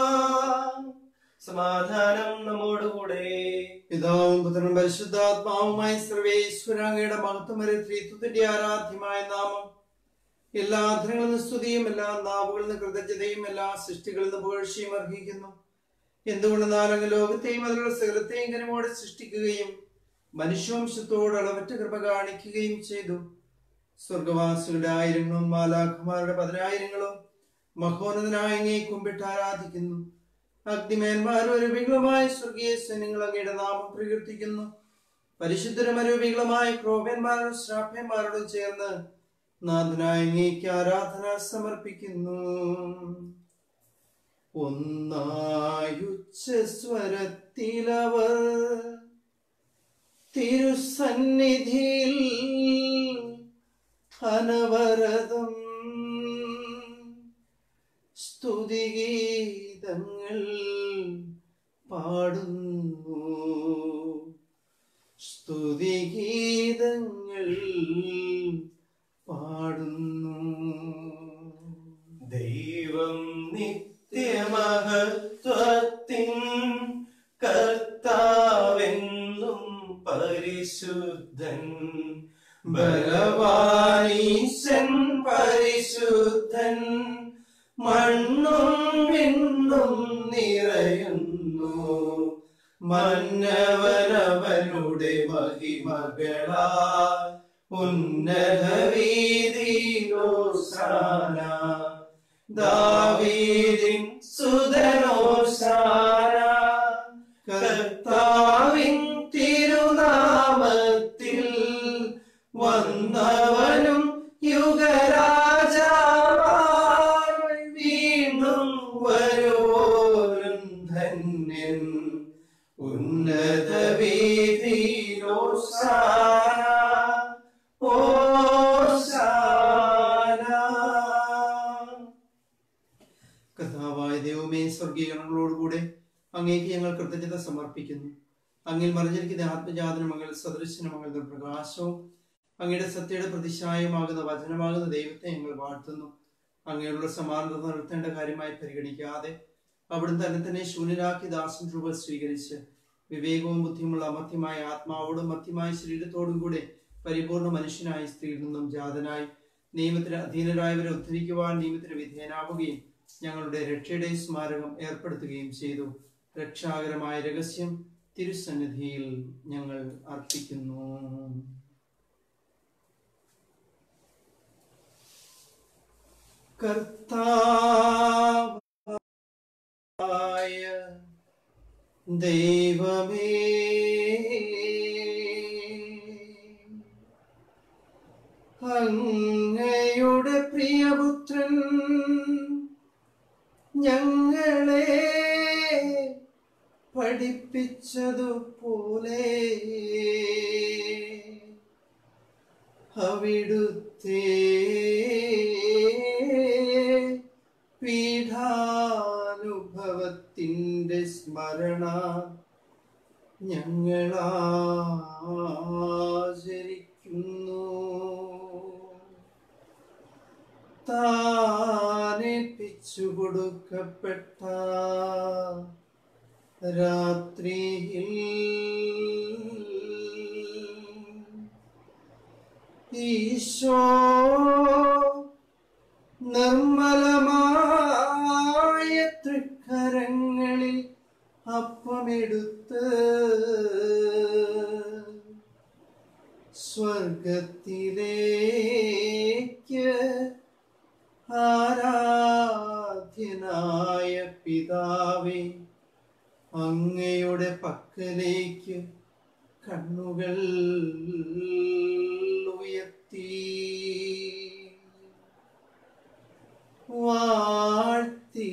സമാധാനം നമ്മോടുകൂടെ പിതാവും പുത്രനും പരിശുദ്ധാത്മാവുമായി സർവേശ്വരാങ്ങയുടെ മഹത്വമരെ ത്രിത്വത്തിന്റെ ആരാധ്യമായ നാമം എല്ലാ അധരങ്ങളിൽ നിന്ന് സ്തുതിയും എല്ലാ നാവുകളിൽ നിന്ന് കൃതജ്ഞതയും എല്ലാ സൃഷ്ടികളിൽ നിന്ന് പുകഴ്ചയും അർഹിക്കുന്നു എന്തുകൊണ്ടെന്നാൽ അങ്ങ് ലോകത്തെയും അതിലുള്ള സകലത്തെയും കനമോടെ സൃഷ്ടിക്കുകയും മനുഷ്യവംശത്തോട് അളവറ്റ കൃപ കാണിക്കുകയും ചെയ്തു സ്വർഗവാസികളുടെ ആയിരങ്ങളും മാലാഖമാരുടെ പതിനായിരങ്ങളും മഹോന്നതനായ അങ്ങേ കുമ്പിട്ട് ആരാധിക്കുന്നു അഗ്നിമേന്മാരും അരൂപികളുമായ സ്വർഗീയ സൈന്യങ്ങൾ അങ്ങയുടെ നാമം പ്രകീർത്തിക്കുന്നു പരിശുദ്ധരും അരൂപികളുമായ ക്രോപന്മാരോടും ശ്രാപ്യന്മാരോടും ചേർന്ന് നാഥനായ അങ്ങേക്ക് ആരാധന സമർപ്പിക്കുന്നു ഒന്നായുച്ച സ്വരത്തിലവർ തിരുസന്നിധിയിൽ അനവരതം സ്തുതിഗീതങ്ങൾ പാടുന്നു സ്തുതിഗീതങ്ങൾ പാടുന്നു ദൈവം നിത്യമഹത്വത്തിൻ കർത്താവെന്നും പരിശുദ്ധൻ ബലവാനീശൻ പരിശുദ്ധൻ മണ്ണും വിണ്ണും നിറയുന്നു മന്നവനവനുടെ മഹിമകളാ ഉന്നത വീതിയോസാന ദാവീദിൻ സുതനോസാന കർത്താവിൻ തിരുനാമത്തിൽ വന്നവനും യുഗരാ കർത്താവായ ദൈവമേ സ്വർഗീയങ്ങളോടുകൂടെ അങ്ങേക്ക് ഞങ്ങൾ കൃതജ്ഞത സമർപ്പിക്കുന്നു അങ്ങിൽ മറിഞ്ഞിരിക്കുന്ന ആത്മജാതന മകൾ സദൃശന മകളുടെ പ്രകാശവും അങ്ങയുടെ സത്യയുടെ പ്രതിശായമാകുന്ന വചനമാകുന്ന ദൈവത്തെ ഞങ്ങൾ വാഴ്ത്തുന്നു അങ്ങയോടുള്ള സമാനത നിർത്തേണ്ട കാര്യമായി പരിഗണിക്കാതെ അവിടുന്ന് തന്നെ തന്നെ ശൂന്യരാക്കി ദാസൻ രൂപ സ്വീകരിച്ച് വിവേകവും ബുദ്ധിയുമുള്ള അമർത്യമായ ആത്മാവോടും മധ്യമായ ശരീരത്തോടും കൂടെ പരിപൂർണ മനുഷ്യനായി സ്ത്രീയിൽ നിന്നും ജാതനായി നിയമത്തിന് അധീനരായവരെ ഉദ്ധരിക്കുവാൻ നിയമത്തിന് വിധേയനാവുകയും ഞങ്ങളുടെ രക്ഷയുടെ സ്മാരകം ഏർപ്പെടുത്തുകയും ചെയ്തു രക്ഷാകരമായ രഹസ്യം തിരുസന്നിധിയിൽ ഞങ്ങൾ അർപ്പിക്കുന്നു കർത്താവായ ദൈവമേ അങ്ങയുടെ പ്രിയപുത്രൻ ഞങ്ങളെ പഠിപ്പിച്ചതുപോലെ അവിടുത്തെ പീഠാനുഭവത്തിൻ്റെ സ്മരണ ഞങ്ങളാചരിക്കുന്നു താനേൽപ്പിച്ചു കൊടുക്കപ്പെട്ട രാത്രിയിൽ ഈശോ നിർമ്മലമായ തൃക്കരങ്ങളിൽ അപ്പമെടുത്ത് സ്വർഗത്തിലേക്ക് ആരാധ്യനായ പിതാവേ അങ്ങയുടെ പക്കലേക്ക് കണ്ണുകൾ ഉയർത്തി വാഴ്ത്തി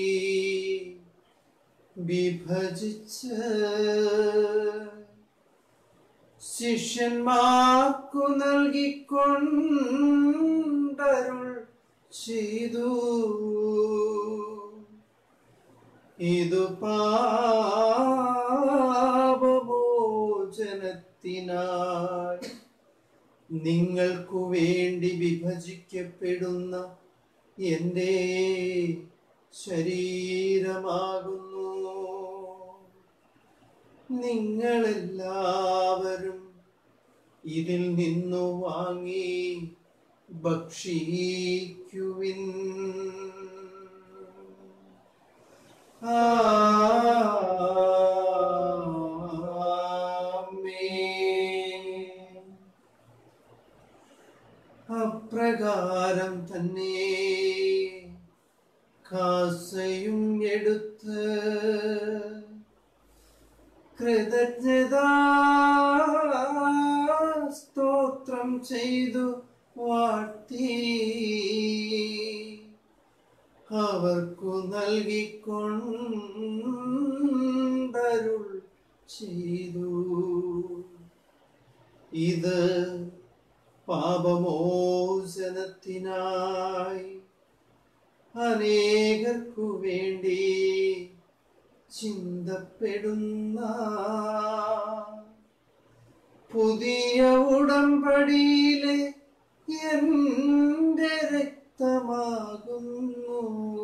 വിഭജിച്ച് ശിഷ്യന്മാർക്കു നൽകിക്കൊണ്ടരുൾ ചെയ്തു ഇതു പാപമോചനത്തിനായി നിങ്ങൾക്കു വേണ്ടി വിഭജിക്കപ്പെടുന്ന എൻ്റെ ശരീരമാകുന്നു നിങ്ങളെല്ലാവരും ഇതിൽ നിന്നു വാങ്ങി ഭക്ഷിക്കുവിൻ ആമേൻ. അപ്രകാരം തന്നെ കാസയും എടുത്ത് കൃതജ്ഞതാ സ്തോത്രം ചെയ്തു വാഴ്ത്തി അവർക്കു നൽകിക്കൊണ്ടരുൾ ചെയ്തു ഇത് പാപമോചനത്തിനായി അനേകർക്കു വേണ്ടി ചിന്തപ്പെടുന്ന പുതിയ ഉടമ്പടിയിലെ എന്റെ രക്തമാകുന്നു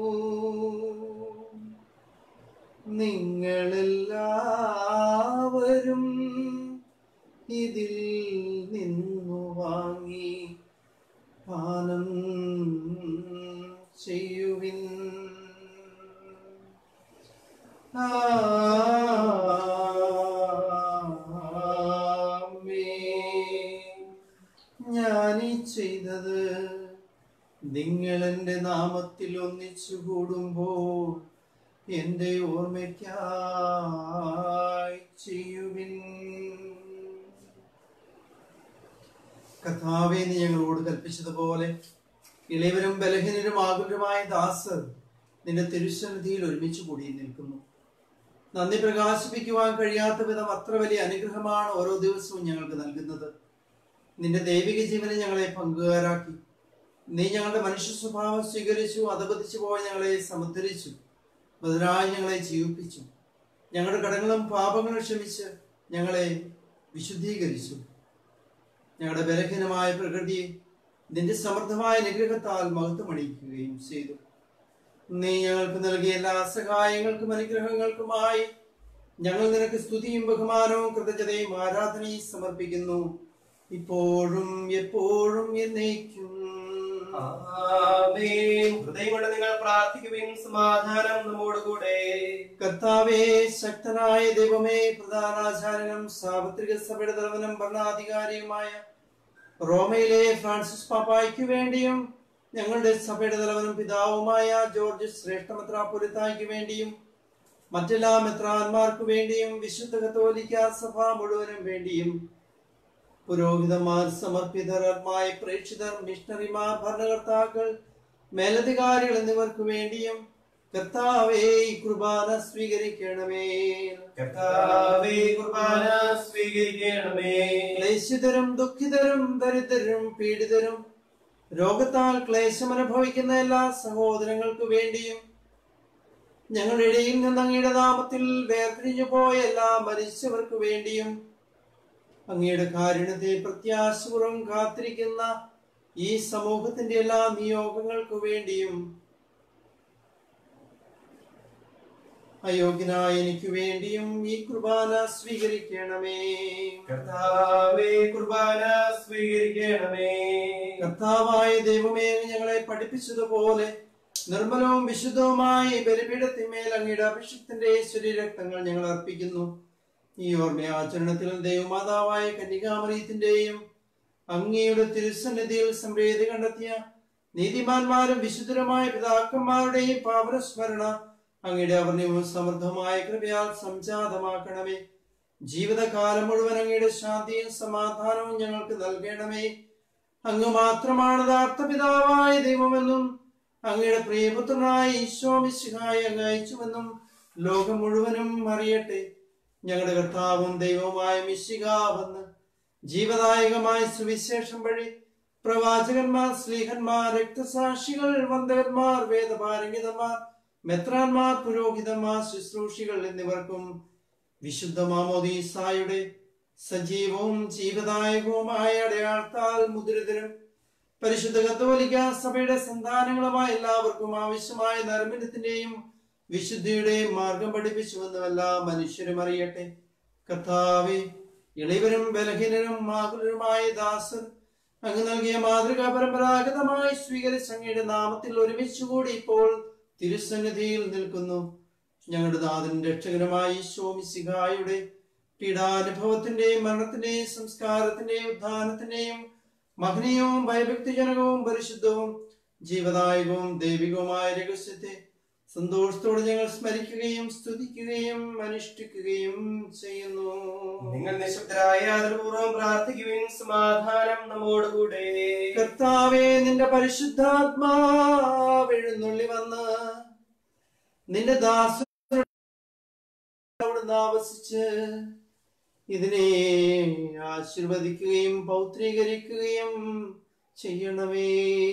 നിങ്ങളെല്ലാവരും ഇതിൽ നിന്നു വാങ്ങി പാനം ചെയ്യുവിൻ ആമേൻ. ഞാനീ ചെയ്തത് നിങ്ങൾ എൻ്റെ നാമത്തിൽ ഒന്നിച്ചു കൂടുമ്പോൾ എൻ്റെ ഓർമ്മയ്ക്കായി ചെയ്യുവിൻ കഥാവെ നീ ഞങ്ങളോട് കൽപ്പിച്ചതുപോലെ ഇളയവരും ബലഹീനരും ആകുലരുമായ ദാസർ നിന്റെ തിരുസന്നിധിയിൽ ഒരുമിച്ച് കൂടി നിൽക്കുന്നു നന്ദി പ്രകാശിപ്പിക്കുവാൻ കഴിയാത്ത വിധം അത്ര വലിയ അനുഗ്രഹമാണ് ഓരോ ദിവസവും ഞങ്ങൾക്ക് നൽകുന്നത് നിന്റെ ദൈവിക ജീവനെ ഞങ്ങളെ പങ്കുകാരാക്കി നീ ഞങ്ങളുടെ മനുഷ്യ സ്വഭാവം സ്വീകരിച്ചു അധപതിച്ചു പോയ ഞങ്ങളെ സമുദ്ധരിച്ചു ബദലായി ഞങ്ങളെ ജീവിപ്പിച്ചു ഞങ്ങളുടെ കടങ്ങളും പാപങ്ങളും ക്ഷമിച്ച് ഞങ്ങളെ വിശുദ്ധീകരിച്ചു ഞങ്ങളുടെ ബലഹീനമായ പ്രകൃതിയെ നിന്റെ സമൃദ്ധമായ അനുഗ്രഹത്താൽ മഹത്വമണിയിക്കുകയും ചെയ്തു നീ ഞങ്ങൾക്ക് നൽകിയ എല്ലാ സഹായങ്ങൾക്കും അനുഗ്രഹങ്ങൾക്കുമായി ഞങ്ങൾ നിനക്ക് സ്തുതിയും ബഹുമാനവും കൃതജ്ഞതയും ആരാധനയും സമർപ്പിക്കുന്നു ഇപ്പോഴും എപ്പോഴും എന്നേക്കും ആമേൻ. ഹൃദയം കൊണ്ട് നിങ്ങൾ പ്രാർത്ഥിക്കുവിൻ സമാധാനം നമ്മോടുകൂടെ കർത്താവേ ശക്തനായ ദൈവമേ പ്രധാനാചാര്യനും സാർവത്രിക സഭയുടെ തലവനും ഭരണാധികാരിയുമായ റോമയിലെ ഫ്രാൻസിസ് പാപ്പായ്ക്ക് വേണ്ടിയും ഞങ്ങളുടെ സഭയുടെ തലവനും പിതാവുമായ ജോർജ് ശ്രേഷ്ഠ മെത്രാപ്പൊലിത്തായ്ക്ക് വേണ്ടിയും മറ്റെല്ലാ മെത്രാന്മാർക്ക് വേണ്ടിയും വിശുദ്ധ കത്തോലിക്ക സഭ മുഴുവനും വേണ്ടിയും പുരോഹിതന്മാർ സമർപ്പിതരമായ പ്രേക്ഷിതർ മിഷണറിമാർ ഭരണകർത്താക്കൾ മേലധികാരികൾ എന്നിവർക്ക് വേണ്ടിയും കർത്താവേ ഈ കുർബാന സ്വീകരിക്കണമേ കർത്താവേ കുർബാന സ്വീകരിക്കണമേ ക്ലേശിതരും ദുഃഖിതരും ദരിദ്രരും പീഡിതരും രോഗത്താൽ ക്ലേശം അനുഭവിക്കുന്ന എല്ലാ സഹോദരങ്ങൾക്ക് വേണ്ടിയും ഞങ്ങളുടെ ഇടയിൽ നിന്ന് അങ്ങയുടെ നാമത്തിൽ വേർതിരിഞ്ഞു പോയ എല്ലാ മരിച്ചവർക്ക് വേണ്ടിയും അങ്ങയുടെ കാരുണ്യത്തെ പ്രത്യാശപൂർവം കാത്തിരിക്കുന്ന ഈ സമൂഹത്തിന്റെ എല്ലാ നിയോഗങ്ങൾക്ക് വേണ്ടിയും അയോഗ്യനായ എനിക്ക് വേണ്ടിയും ഈ കുർബാന സ്വീകരിക്കണമേ കർത്താവേ കുർബാന സ്വീകരിക്കണമേ കർത്താവായ ദൈവമേ അങ്ങ് ഞങ്ങളെ പഠിപ്പിച്ചതുപോലെ നിർമ്മലവും വിശുദ്ധവുമായ ഈ ബലിപീഠത്തിന്മേൽ അങ്ങയുടെ അഭിഷിക്തന്റെ ശരീരക്തങ്ങൾ ഞങ്ങൾ അർപ്പിക്കുന്നു ഈ ഓർമ്മയാചരണത്തിൽ ദൈവമാതാവായ കന്യകാമറിയത്തിന്റെയും അങ്ങയുടെ തിരുസന്നിധിയിൽ സംവേദി കണ്ടെത്തിയ നീതിമാന്മാരും വിശുദ്ധരുമായ പിതാക്കന്മാരുടെയും പാവനസ്മരണ അങ്ങയുടെ അവർണ്യവും സമൃദ്ധമായ കൃപയാൽ സംജാതമാക്കണമേ ജീവിതകാലം മുഴുവൻ അങ്ങയുടെ ശാന്തിയും സമാധാനവും ഞങ്ങൾക്ക് നൽകണമേ അങ്ങ് മാത്രമാണ് യഥാർത്ഥ പിതാവായ ദൈവമെന്നും അങ്ങയുടെ പ്രിയപുത്രനായ ഈശോ മിശിഹായി അങ്ങ് അയച്ചുവെന്നും ലോകം മുഴുവനും അറിയട്ടെ ഞങ്ങളുടെ കർത്താവും ദൈവവുമായ മിശിക വന്ന് ജീവദായകമായ സുവിശേഷം വഴി പ്രവാചകന്മാർ സ്ലീഹന്മാർ രക്തസാക്ഷികൾ വന്ദകന്മാർ വേദപാരംഗിതന്മാർ മെത്രാന്മാർ പുരോഹിതന്മാർ ശുശ്രൂഷികൾ എന്നിവർക്കും വിശുദ്ധ മാമോദീസായുടെ സജീവവും ജീവദായകവുമായ അടയാളത്താൽ മുദ്രിതരും പരിശുദ്ധ കത്തോലിക്ക സഭയുടെ സന്താനങ്ങളുമായ എല്ലാവർക്കും ആവശ്യമായ നർമ്മനത്തിന്റെയും വിശുദ്ധിയുടെയും മാർഗം പഠിപ്പിച്ചുവെന്നും എല്ലാ മനുഷ്യരും അറിയട്ടെ കർത്താവെ ഇളവരും ബലഹീനരും ആകുലരുമായ ദാസർ അങ്ങ് നൽകിയ മാതൃക പരമ്പരാഗതമായി സ്വീകരിച്ച അങ്ങയുടെ നാമത്തിൽ ഒരുമിച്ച് കൂടി ഇപ്പോൾ തിരുസന്നിധിയിൽ നിൽക്കുന്നു ഞങ്ങളുടെ നാഥൻ രക്ഷകരമായ ഈശോമിസിഹായുടെ പീഡാനുഭവത്തിന്റെയും മരണത്തിന്റെയും സംസ്കാരത്തിന്റെയും ഉത്ഥാനത്തിന്റെയും മഹനീയവും ഭയഭക്തിജനകവും പരിശുദ്ധവും ജീവദായകവും ദൈവികവുമായ രഹസ്യത്തെ സന്തോഷത്തോടെ ഞങ്ങൾ സ്മരിക്കുകയും സ്തുതിക്കുകയും അനുഷ്ഠിക്കുകയും ചെയ്യുന്നു നിങ്ങൾ നിശബ്ദരായ ആദരപൂർവ്വം പ്രാർത്ഥിക്കുവിൻ സമാധാനം നമ്മോടുകൂടെ കർത്താവെ നിന്റെ പരിശുദ്ധാത്മാവ് എഴുന്നള്ളി വന്ന് നിന്റെ ദാസനോട് അവിടുന്ന് ആവസിച്ച് ഇതിനെ ആശീർവദിക്കുകയും പൗത്രീകരിക്കുകയും ചെയ്യണമേ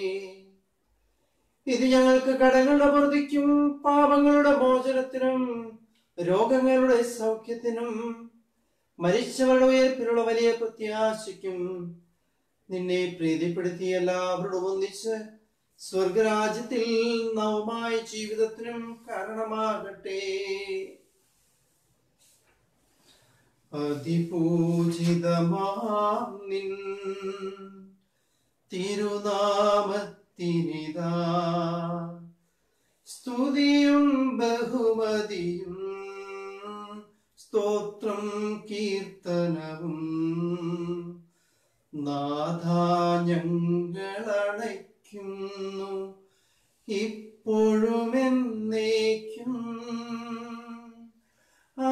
ഇത് ഞങ്ങൾക്ക് കടങ്ങളുടെ പൊറുതിക്കും പാപങ്ങളുടെ മോചനത്തിനും രോഗങ്ങളുടെ സൗഖ്യത്തിനും മരിച്ചവരുടെ ഉയർപ്പിനുള്ള വലിയ പ്രത്യാശയ്ക്കും നിന്നെ പ്രീതിപ്പെടുത്തി എല്ലാവരോടും ഒന്നിച്ച് സ്വർഗരാജ്യത്തിൽ നവമായ ജീവിതത്തിനും കാരണമാകട്ടെ അതിപൂജിതമാം നിൻ തിരുനാമത്തിനിതാ സ്തുതിയും ബഹുമതിയും സ്തോത്രം കീർത്തനവും നാഥാ ഞങ്ങളണയ്ക്കുന്നു ഇപ്പോഴും എന്നേക്കും ആ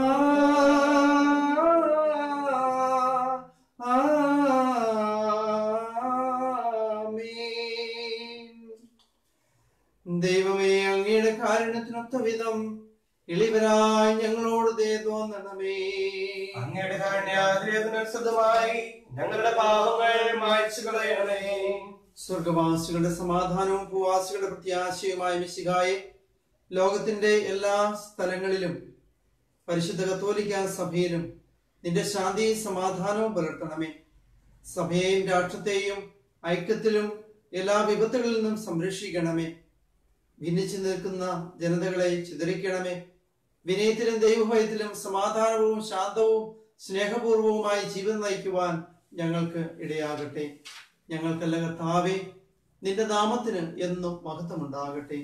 ആമേൻ. ദൈവമേ അങ്ങയുടെ കാരുണ്യത്തിനൊത്ത വിധം ഇളിവരായി ഞങ്ങളോട് ദേ തോന്നണമേ അങ്ങയുടെ കാണ്യാതിരേതനുസൃതമായി ഞങ്ങളുടെ പാപങ്ങൾ മായ്ച്ചു കളയണമേ സ്വർഗവാസികളുടെ സമാധാനവും ഭൂവാസികളുടെ പ്രത്യാശയുമായ മിശികായെ ലോകത്തിന്റെ എല്ലാ സ്ഥലങ്ങളിലും പരിശുദ്ധ കത്തോലിക്ക സഭയിലും നിന്റെ ശാന്തിയും സമാധാനവും പുലർത്തണമേ സഭയെയും രാഷ്ട്രത്തെയും ഐക്യത്തിലും എല്ലാ വിപത്തുകളിൽ നിന്നും സംരക്ഷിക്കണമേ ഭിന്നിച്ചു നിൽക്കുന്ന ജനതകളെ ചിതറിക്കണമേ വിനയത്തിലും ദൈവഭയത്തിലും സമാധാനവും ശാന്തവും സ്നേഹപൂർവവുമായി ജീവിതം നയിക്കുവാൻ ഞങ്ങൾക്ക് ഇടയാകട്ടെ ഞങ്ങൾക്കല്ല കർത്താവേ നിന്റെ നാമത്തിന് എന്നും മഹത്വമുണ്ടാകട്ടെ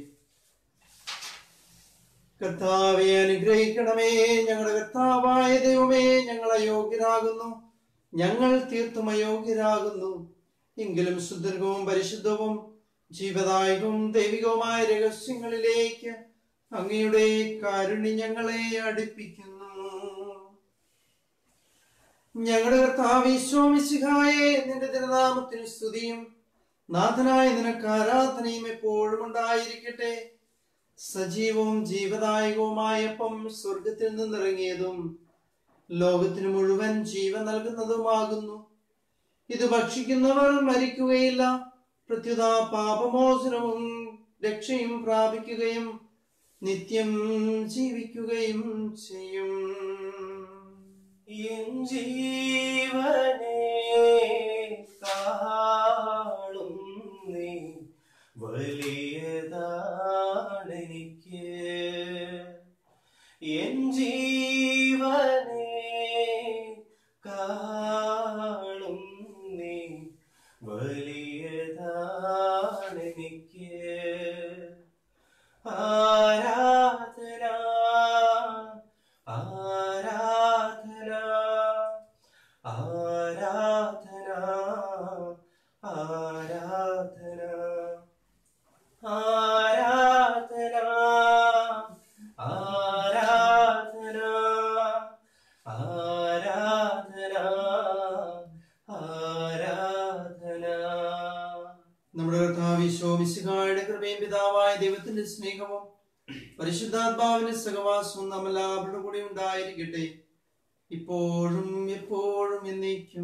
കർത്താവെ അനുഗ്രഹിക്കണമേ ഞങ്ങളുടെ കർത്താവായ ദൈവമേ ഞങ്ങൾ അയോഗ്യരാകുന്നു ഞങ്ങൾ തീർത്തും അയോഗ്യരാകുന്നു എങ്കിലും സുദീർഘവും പരിശുദ്ധവും ജീവദായകവും ദൈവികവുമായ രഹസ്യങ്ങളിലേക്ക് അങ്ങയുടെ കാരുണ്യം ഞങ്ങളെ അടുപ്പിക്കുന്നു ഞങ്ങളുടെ കർത്താവിശ്വാമിശിഹായെ നിന്റെ തിരുനാമത്തിന് സ്തുതിയും നാഥനായ നിനക്ക് ആരാധനയും എപ്പോഴും ഉണ്ടായിരിക്കട്ടെ സജീവവും ജീവദായകവുമായ അപ്പം സ്വർഗത്തിൽ നിന്നിറങ്ങിയതും ലോകത്തിന് മുഴുവൻ ജീവൻ നൽകുന്നതുമാകുന്നു ഇത് ഭക്ഷിക്കുന്നവർ മരിക്കുകയില്ല പ്രത്യുത പാപമോചനവും രക്ഷയും പ്രാപിക്കുകയും നിത്യം ജീവിക്കുകയും ചെയ്യും എൻ ജീവനെ കാളും നീ വലിയതാണെനിക്ക് എൻ ജീവനെ കാളും നീ വലിയതാണെനിക്ക് ആരാധന ആരാധന ആരാധന ആരാധന ആരാധന ആരാധന ആരാധന ആരാധന നമ്മുടെ കർത്താവിശ്വമിശിഹായുടെ കൃപയും പിതാവായ ദൈവത്തിന്റെ സ്നേഹവും പരിശുദ്ധാത്മാവിന്റെ സഹവാസവും നാം എല്ലാവരുടെ കൂടെ ഉണ്ടായിരിക്കട്ടെ ഇപ്പോഴും എപ്പോഴും എന്നേക്കും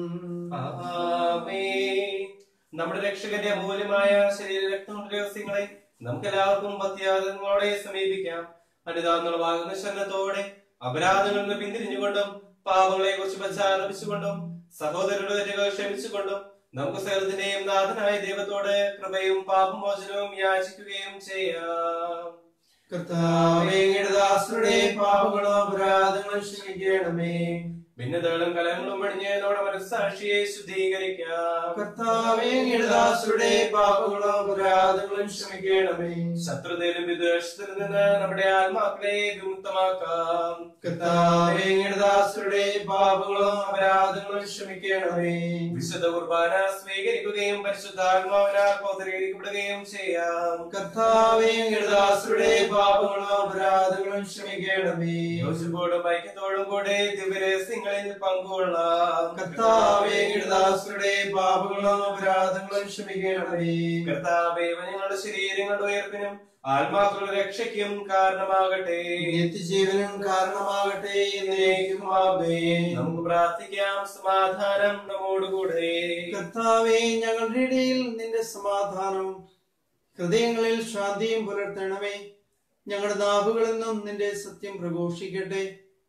ആമേൻ. നമ്മുടെ രക്ഷകന്റെ അമൂല്യമായ ശരീര രക്തം രഹസ്യങ്ങളെ നമുക്ക് എല്ലാവർക്കും പത്യാദങ്ങളോടെ സമീപിക്കാം അനുതാപങ്ങളുമാകുന്ന ശരണത്തോടെ അപരാധങ്ങളിൽ നിന്ന് പിന്തിരിഞ്ഞുകൊണ്ടും പാപങ്ങളെ കുറിച്ച് പശ്ചാത്തപിച്ചുകൊണ്ടും സഹോദരരുടെ തെറ്റുകൾ ക്ഷമിച്ചുകൊണ്ടും നമുക്ക് സകലത്തിന്റെയും നാഥനായ ദൈവത്തോട് കൃപയും പാപമോചനവും യാചിക്കുകയും ചെയ്യാം കർത്താവേ അങ്ങയുടെ ദാസരുടെ പാപങ്ങളും അപരാധങ്ങളും ക്ഷമിക്കണമേ ഭിന്നതകളും കലങ്ങളും വെടിഞ്ഞ് നമ്മുടെ മനസ്സാക്ഷിയെ ശുദ്ധീകരിക്കാം കർത്താവേ അങ്ങയുടെ ദാസരുടെ പാപങ്ങളും അപരാധങ്ങളും ക്ഷമിക്കണമേ ശത്രുതയിലും വിദ്വേഷത്തിലും നിന്ന് നമ്മുടെ ആത്മാക്കളെ വിമുക്തമാക്കാം കർത്താവേ അങ്ങയുടെ ദാസരുടെ പാപങ്ങളും അപരാധങ്ങളും ക്ഷമിക്കണമേ വിശുദ്ധ കുർബാന സ്വീകരിക്കുകയും പരിശുദ്ധാത്മാവിനാൽ പൗത്രീകരിക്കപ്പെടുകയും ചെയ്യാം കർത്താവേ അങ്ങയുടെ ദാസരുടെ പാപങ്ങളും അപരാധങ്ങളും ക്ഷമിക്കണമേ യോജിപ്പോടും ഐക്യത്തോടും കൂടെ ദിവ്യരഹസ്യങ്ങളിൽ പങ്കുകൊള്ളാം കർത്താവേ അങ്ങയുടെ ദാസരുടെ പാപങ്ങളും അപരാധങ്ങളും ക്ഷമിക്കണമേ കർത്താവേ ഇവ ഞങ്ങളുടെ ശരീരങ്ങളുടെ ഉയർപ്പിനും ആത്മാക്കളുടെ രക്ഷയ്ക്കും കാരണമാകട്ടെ നിത്യജീവനും കാരണമാകട്ടെ എന്നേക്കും ആമേൻ. നമുക്ക് പ്രാർത്ഥിക്കാം സമാധാനം നമ്മോടുകൂടെ കർത്താവേ ഞങ്ങളുടെ ഇടയിൽ നിന്റെ സമാധാനവും ഹൃദയങ്ങളിൽ ശാന്തിയും പുലർത്തണമേ ഞങ്ങളുടെ നാവുകളിൽ നിന്നും നിന്റെ സത്യം പ്രഘോഷിക്കട്ടെ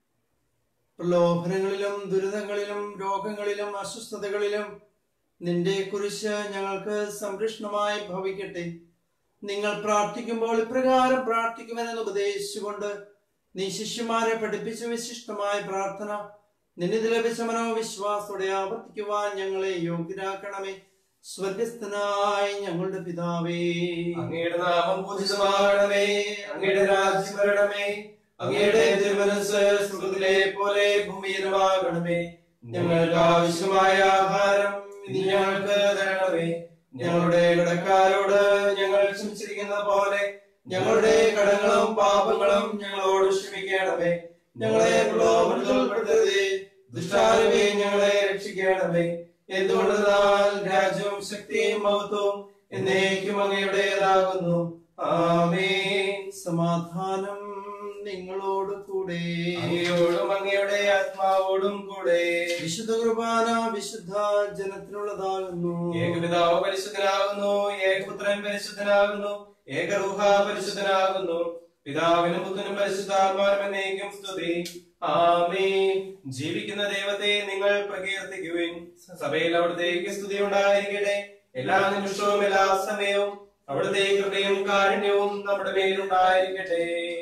പ്രലോഭനങ്ങളിലും ദുരിതങ്ങളിലും രോഗങ്ങളിലും അസ്വസ്ഥതകളിലും നിന്റെ കുരിശ് ഞങ്ങൾക്ക് സംരക്ഷണമായി ഭവിക്കട്ടെ നിങ്ങൾ പ്രാർത്ഥിക്കുമ്പോൾ ഇപ്രകാരം പ്രാർത്ഥിക്കുമെന്ന് ഉപദേശിച്ചുകൊണ്ട് നീ ശിഷ്യന്മാരെ പഠിപ്പിച്ച വിശിഷ്ടമായ പ്രാർത്ഥന നിന്നിത് ലഭിച്ച മനോവിശ്വാസത്തോടെ ആവർത്തിക്കുവാൻ ഞങ്ങളെ യോഗ്യരാക്കണമേ സ്വർഗസ്ഥനായ ഞങ്ങളുടെ പിതാവേ അങ്ങയുടെ നാമം പൂജിതമാകണമേ അങ്ങയുടെ രാജ്യം വരണമേ അങ്ങയുടെ തിരുമനസ് സ്വർഗത്തിലെ പോലെ ഭൂമിയിലുമാകണമേ ഞങ്ങൾക്ക് ആവശ്യമായ ആഹാരം ഇനി ഞങ്ങൾക്ക് തരണമേ ഞങ്ങളുടെ കടക്കാരോട് ഞങ്ങൾ ക്ഷമിച്ചിരിക്കുന്ന പോലെ ഞങ്ങളുടെ കടങ്ങളും പാപങ്ങളും ഞങ്ങളോട് ക്ഷമിക്കണമേ ഞങ്ങളെ പ്രലോഭനത്തിൽ ഉൾപ്പെടുത്തരുതേ ദുഷ്ടാരമേ ഞങ്ങളെ രക്ഷിക്കണമേ എന്തുകൊണ്ടെന്നാൽ രാജ്യവും ശക്തിയും മഹത്വവും എന്നേക്കും അങ്ങയുടേതാകുന്നു ആമേൻ സമാധാനം നിങ്ങളോട് കൂടെ അങ്ങയോടും അങ്ങയുടെ ആത്മാവോടും കൂടെ വിശുദ്ധ കുർബാന വിശുദ്ധ ജനത്തിനുള്ളതാകുന്നു ഏകപിതാവ് പരിശുദ്ധനാകുന്നു ഏകപുത്രൻ പരിശുദ്ധനാകുന്നു ഏകറൂഹ പരിശുദ്ധനാകുന്നു പിതാവിനും പുത്രനും പരിശുദ്ധാത്മാവിനും എന്നേക്കും സ്തുതി ആമേൻ ജീവിക്കുന്ന ദൈവത്തെ നിങ്ങൾ പ്രകീർത്തിക്കുവിൻ സഭയിൽ അവിടുത്തേക്ക് സ്തുതി ഉണ്ടായിരിക്കട്ടെ എല്ലാ നിമിഷവും എല്ലാ സമയവും അവിടുത്തെ കൃപയും കാരുണ്യവും നമ്മുടെ മേലുണ്ടായിരിക്കട്ടെ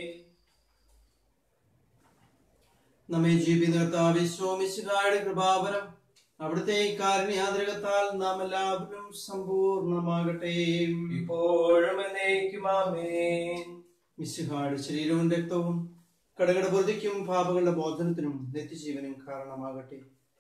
നമ്മെ ജീവിതകർത്താ വിശ്വമിശുകായുടെ കൃപാപരം അവിടുത്തെ കാരുണ്യാതിരകത്താൽ നാം എല്ലാവരും സമ്പൂർണമാകട്ടെ ഇപ്പോഴും എന്നേക്കും ആമേൻ മിശുഹാട് ശരീരവും രക്തവും കടകട പൊറുതിക്കും പാപങ്ങളുടെ ബോധനത്തിനും നിത്യജീവനും കാരണമാകട്ടെ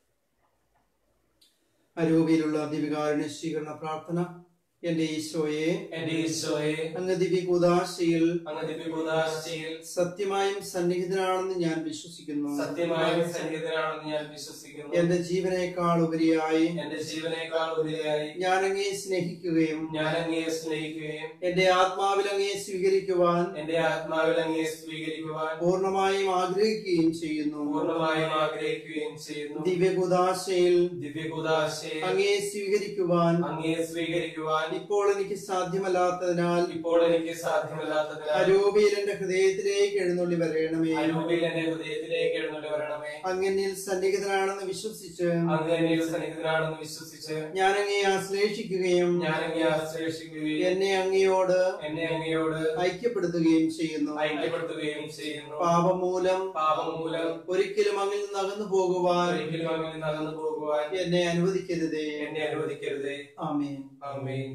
അരൂപിയിലുള്ള ദിവികാരുണ്യ സ്വീകരണ പ്രാർത്ഥന എന്റെ ഈശോയെ എന്റെ ഈശോയെ അങ്ങ് ദിവ്യകൂദാശയിൽ അങ്ങ് ദിവ്യകൂദാശയിൽ സത്യമായും സന്നിഹിതനാണെന്ന് ഞാൻ വിശ്വസിക്കുന്നു സത്യമായും സന്നിഹിതനാണെന്ന് ഞാൻ വിശ്വസിക്കുന്നു എന്റെ ജീവനേക്കാൾ ഉപരിയായി എന്റെ ജീവനേക്കാൾ ഉപരിയായി ഞാൻ അങ്ങേ സ്നേഹിക്കുകയും ഞാൻ അങ്ങയെ സ്നേഹിക്കുകയും എന്റെ ആത്മാവിൽ അങ്ങേ സ്വീകരിക്കുവാൻ എന്റെ ആത്മാവിൽ അങ്ങയെ സ്വീകരിക്കുവാൻ പൂർണ്ണമായും ആഗ്രഹിക്കുകയും ചെയ്യുന്നു പൂർണ്ണമായും ആഗ്രഹിക്കുകയും ചെയ്യുന്നു ദിവ്യകുദാശയിൽ ദിവ്യകൂദാശയെ അങ്ങേ സ്വീകരിക്കുവാൻ അങ്ങയെ സ്വീകരിക്കുവാൻ ഇപ്പോൾ എനിക്ക് സാധ്യമല്ലാത്തതിനാൽ ഇപ്പോൾ എനിക്ക് സാധ്യമല്ലാത്തതിനാൽ അരൂപയിൽ എന്റെ ഹൃദയത്തിലേക്ക് എഴുന്നള്ളി വരയണമേ അരൂപിൽ എന്റെ ഹൃദയത്തിലേക്ക് എഴുന്നള്ളി വരണമേ അങ്ങനിൽ സന്നിഹിതനാണെന്ന് വിശ്വസിച്ച് അങ്ങ് എന്നിൽ സന്നിഹിതനാണെന്ന് വിശ്വസിച്ച് ഞാൻ അങ്ങയെ ആശ്ലേഷിക്കുകയും ഞാൻ അങ്ങയെ ആശ്രയിക്കുകയും എന്നെ അങ്ങയോട് എന്നെ അങ്ങയോട് ഐക്യപ്പെടുത്തുകയും ചെയ്യുന്നു ഐക്യപ്പെടുത്തുകയും ചെയ്യുന്നു പാപം മൂലം പാപം മൂലം ഒരിക്കലും അങ്ങിൽ നിന്ന് അകന്നു പോകുവാൻ ഒരിക്കലും അങ്ങിൽ നിന്ന് അകന്നു പോകുവാൻ എന്നെ അനുവദിക്കരുതേ എന്നെ അനുവദിക്കരുതേ ആമേൻ ആമേൻ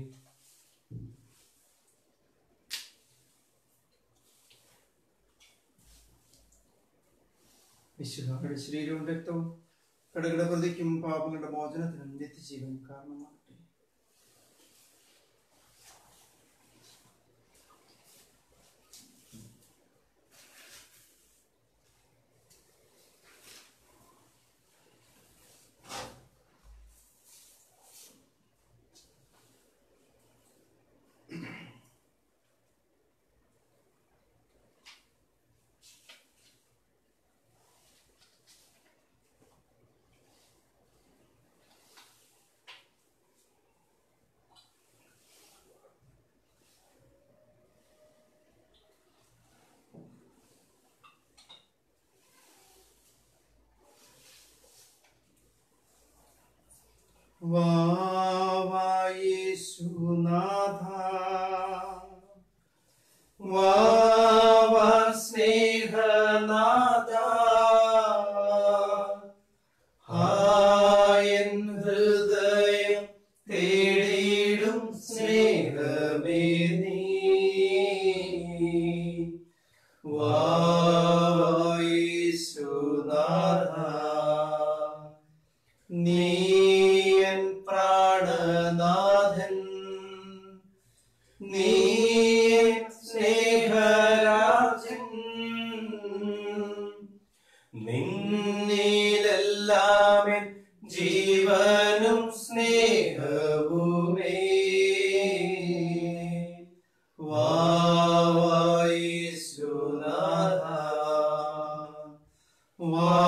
വിശുദ്ധയുടെ ശരീരവും രക്തവും കടകട പ്രതിക്കും പാപങ്ങളുടെ മോചനത്തിനും നിത്യജീവൻ കാരണമാകട്ടെ വായേശുനാഥ വാവ സ്നേഹനാഥ ഹായൻ ഹൃദയം തേടിയിടും സ്നേഹമേ നീ വായേശുനാഥ നീയൻ പ്രാണനാഥൻ നീയൻ സ്നേഹരാജൻ നിന്നിലെല്ലാമൻ ജീവനും സ്നേഹവുമേ വായേശുനാഥ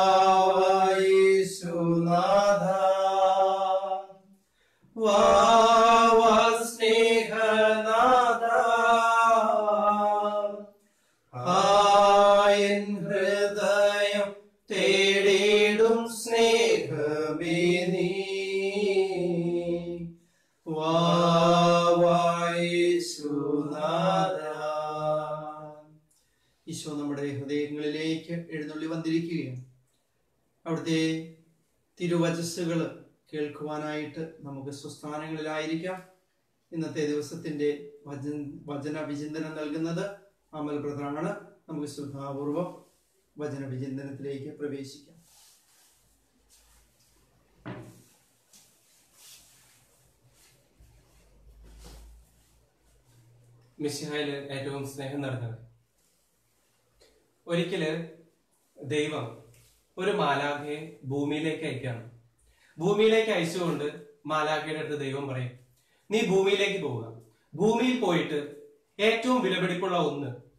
വായേശുനാഥ വാവ സ്നേഹനാഥ ആയൻ ഹൃദയം തേടിയിടും സ്നേഹമേ നീ വായേശുനാഥ ഈശോ നമ്മുടെ ഹൃദയങ്ങളിലേക്ക് എഴുന്നള്ളി വന്നിരിക്കുകയാണ് അവിടുത്തെ തിരുവചസ്സുകൾ കേൾക്കുവാനായിട്ട് നമുക്ക് സ്വസ്ഥാനങ്ങളിലായിരിക്കാം ഇന്നത്തെ ദിവസത്തിന്റെ വചന വചന വിചിന്തനം നൽകുന്നത് അമൽ ബ്രദറാണ് നമുക്ക് ശ്രദ്ധാപൂർവം വചന വിചിന്തനത്തിലേക്ക് പ്രവേശിക്കാം മിശിഹായില് ഏറ്റവും സ്നേഹം നിറഞ്ഞത് ഒരിക്കല് ദൈവം ഒരു മാലാഖയെ ഭൂമിയിലേക്ക് അയക്കാണ് ഭൂമിയിലേക്ക് അയച്ചുകൊണ്ട് മാലാഖയുടെ അടുത്ത് ദൈവം പറയും നീ ഭൂമിയിലേക്ക് പോവുക ഭൂമിയിൽ പോയിട്ട് ഏറ്റവും വിലപിടിപ്പുള്ള ഒന്ന്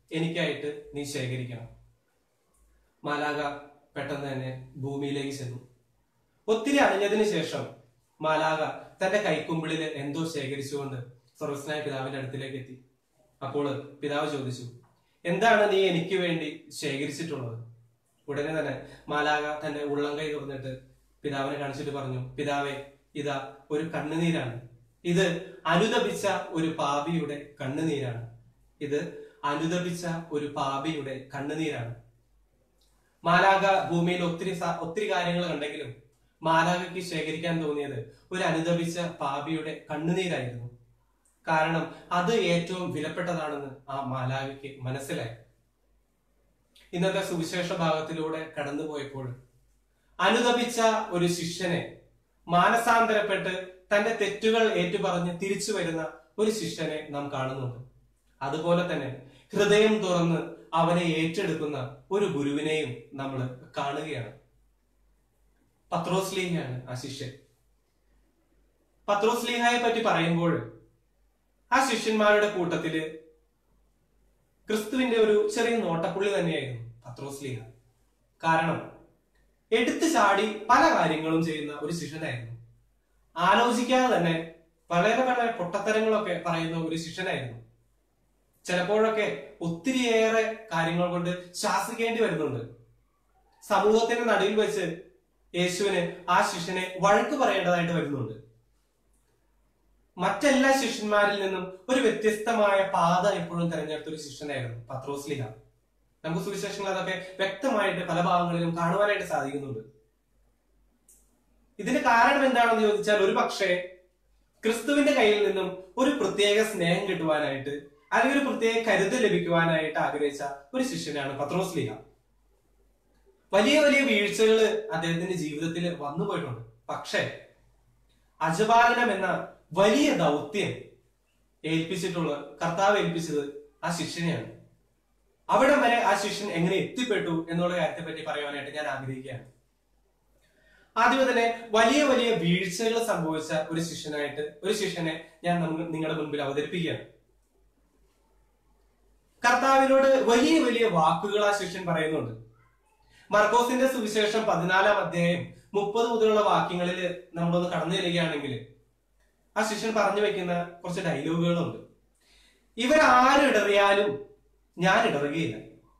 എനിക്കായിട്ട് നീ ശേഖരിക്കണം മാലാക പെട്ടെന്ന് തന്നെ ഭൂമിയിലേക്ക് ചെന്നു ഒത്തിരി അണിഞ്ഞതിന് ശേഷം മാലാക തന്റെ കൈക്കുമ്പിളിൽ എന്തോ ശേഖരിച്ചുകൊണ്ട് സ്വർഗസ്നായ പിതാവിന്റെ അടുത്തിലേക്ക് എത്തി അപ്പോൾ പിതാവ് ചോദിച്ചു എന്താണ് നീ എനിക്ക് വേണ്ടി ശേഖരിച്ചിട്ടുള്ളത് ഉടനെ തന്നെ മാലാക തന്റെ ഉള്ളം കൈ തുറന്നിട്ട് പിതാവിനെ കാണിച്ചിട്ട് പറഞ്ഞു പിതാവെ ഇതാ ഒരു കണ്ണുനീരാണ് ഇത് അനുദപിച്ച ഒരു പാപിയുടെ കണ്ണുനീരാണ് ഇത് അനുദപിച്ച ഒരു പാപിയുടെ കണ്ണുനീരാണ് മാലാക ഭൂമിയിൽ ഒത്തിരി സ- ഒത്തിരി കാര്യങ്ങൾ കണ്ടെങ്കിലും മാലാകയ്ക്ക് ശേഖരിക്കാൻ തോന്നിയത് ഒരു അനുദപിച്ച പാപിയുടെ കണ്ണുനീരായിരുന്നു കാരണം അത് ഏറ്റവും വിലപ്പെട്ടതാണെന്ന് ആ മാലാകയ്ക്ക് മനസ്സിലായി ഇന്നത്തെ സുവിശേഷ ഭാഗത്തിലൂടെ കടന്നുപോയപ്പോൾ അനുദപിച്ച ഒരു ശിഷ്യനെ മാനസാന്തരപ്പെട്ട് തന്റെ തെറ്റുകൾ ഏറ്റുപറഞ്ഞ് തിരിച്ചു വരുന്ന ഒരു ശിഷ്യനെ നാം കാണുന്നുണ്ട് അതുപോലെ തന്നെ ഹൃദയം തുറന്ന് അവനെ ഏറ്റെടുക്കുന്ന ഒരു ഗുരുവിനെയും നമ്മൾ കാണുകയാണ് പത്രോസ്ലീഹയാണ് ആ ശിഷ്യൻ പത്രോസ്ലീഹയെ പറ്റി പറയുമ്പോൾ ആ ശിഷ്യന്മാരുടെ കൂട്ടത്തില് ക്രിസ്തുവിന്റെ ഒരു ചെറിയ നോട്ടപ്പുള്ളി തന്നെയായിരുന്നു പത്രോസ്ലീഹ കാരണം എടുത്തു ചാടി പല കാര്യങ്ങളും ചെയ്യുന്ന ഒരു ശിഷ്യനായിരുന്നു ആലോചിക്കാതെ തന്നെ വളരെ വളരെ പൊട്ടത്തരങ്ങളൊക്കെ പറയുന്ന ഒരു ശിഷ്യനായിരുന്നു ചിലപ്പോഴൊക്കെ ഒത്തിരിയേറെ കാര്യങ്ങൾ കൊണ്ട് ശാസിക്കേണ്ടി വരുന്നുണ്ട് സമൂഹത്തിന്റെ നടുവിൽ വെച്ച് യേശുവിന് ആ ശിഷ്യനെ വഴക്ക് പറയേണ്ടതായിട്ട് വരുന്നുണ്ട് മറ്റെല്ലാ ശിഷ്യന്മാരിൽ നിന്നും ഒരു വ്യത്യസ്തമായ പാത എപ്പോഴും തെരഞ്ഞെടുത്ത ഒരു ശിഷ്യനായിരുന്നു പത്രോസ്ലിഹ നമുക്ക് സുവിശേഷങ്ങൾ അതൊക്കെ വ്യക്തമായിട്ട് പല ഭാഗങ്ങളിലും കാണുവാനായിട്ട് സാധിക്കുന്നുണ്ട് ഇതിന് കാരണം എന്താണെന്ന് ചോദിച്ചാൽ ഒരു പക്ഷേ ക്രിസ്തുവിന്റെ കയ്യിൽ നിന്നും ഒരു പ്രത്യേക സ്നേഹം കിട്ടുവാനായിട്ട് അല്ലെങ്കിൽ ഒരു പ്രത്യേക കരുതൽ ലഭിക്കുവാനായിട്ട് ആഗ്രഹിച്ച ഒരു ശിഷ്യനാണ് പത്രോസ്ലിഹ വലിയ വലിയ വീഴ്ചകൾ അദ്ദേഹത്തിന്റെ ജീവിതത്തിൽ വന്നു പോയിട്ടുണ്ട് പക്ഷേ അജപാലനം എന്ന വലിയ ദൗത്യം ഏൽപ്പിച്ചിട്ടുള്ള കർത്താവ് ഏൽപ്പിച്ചത് ആ ശിഷ്യനെയാണ് അവിടം വരെ ആ ശിഷ്യൻ എങ്ങനെ എത്തിപ്പെട്ടു എന്നുള്ള കാര്യത്തെ പറ്റി പറയുവാനായിട്ട് ഞാൻ ആഗ്രഹിക്കുകയാണ് ആദ്യമേ തന്നെ വലിയ വലിയ വീഴ്ചകൾ സംഭവിച്ച ഒരു ശിഷ്യനായിട്ട് ഒരു ശിഷ്യനെ ഞാൻ നമുക്ക് നിങ്ങളുടെ മുൻപിൽ അവതരിപ്പിക്കുകയാണ് കർത്താവിനോട് വലിയ വലിയ വാക്കുകൾ ആ ശിഷ്യൻ പറയുന്നുണ്ട് മർക്കോസിന്റെ സുവിശേഷം പതിനാലാം അധ്യായം മുപ്പത് മുതലുള്ള വാക്യങ്ങളിൽ നമ്മളൊന്ന് കടന്നു ചെല്ലുകയാണെങ്കിൽ ആ ശിഷ്യൻ പറഞ്ഞു വെക്കുന്ന കുറച്ച് ഡയലോഗുകളുണ്ട് ഇവരാരും ഇടറിയാലും ഞാൻ ഇടറുകയില്ല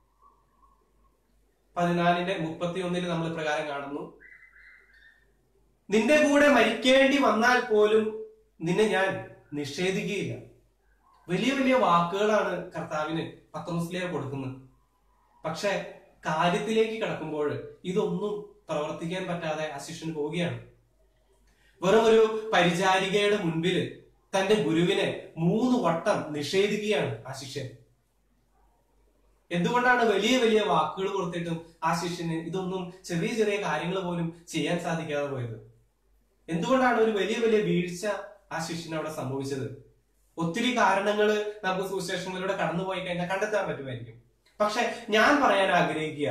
പതിനാലിന്റെ മുപ്പത്തി ഒന്നിൽ നമ്മൾ പ്രകാരം കാണുന്നു നിന്റെ കൂടെ മരിക്കേണ്ടി വന്നാൽ പോലും നിന്നെ ഞാൻ നിഷേധിക്കുകയില്ല വലിയ വലിയ വാക്കുകളാണ് കർത്താവിന് പത്രോസ്ലിയ കൊടുക്കുന്നത് പക്ഷെ കാര്യത്തിലേക്ക് കടക്കുമ്പോൾ ഇതൊന്നും പ്രവർത്തിക്കാൻ പറ്റാതെ ആ ശിഷ്യൻ പോവുകയാണ് വെറും ഒരു പരിചാരികയുടെ മുൻപിൽ തന്റെ ഗുരുവിനെ മൂന്ന് വട്ടം നിഷേധിക്കുകയാണ് ആ ശിഷ്യൻ എന്തുകൊണ്ടാണ് വലിയ വലിയ വാക്കുകൾ കൊടുത്തിട്ടും ആ ശിഷ്യന് ഇതൊന്നും ചെറിയ ചെറിയ കാര്യങ്ങൾ പോലും ചെയ്യാൻ സാധിക്കാതെ പോയത് എന്തുകൊണ്ടാണ് ഒരു വലിയ വലിയ വീഴ്ച ആ ശിഷ്യന് അവിടെ സംഭവിച്ചത് ഒത്തിരി കാരണങ്ങൾ നമുക്ക് സുവിശേഷങ്ങളിലൂടെ കടന്നുപോയി കഴിഞ്ഞാൽ കണ്ടെത്താൻ പറ്റുമായിരിക്കും പക്ഷെ ഞാൻ പറയാൻ ആഗ്രഹിക്കുക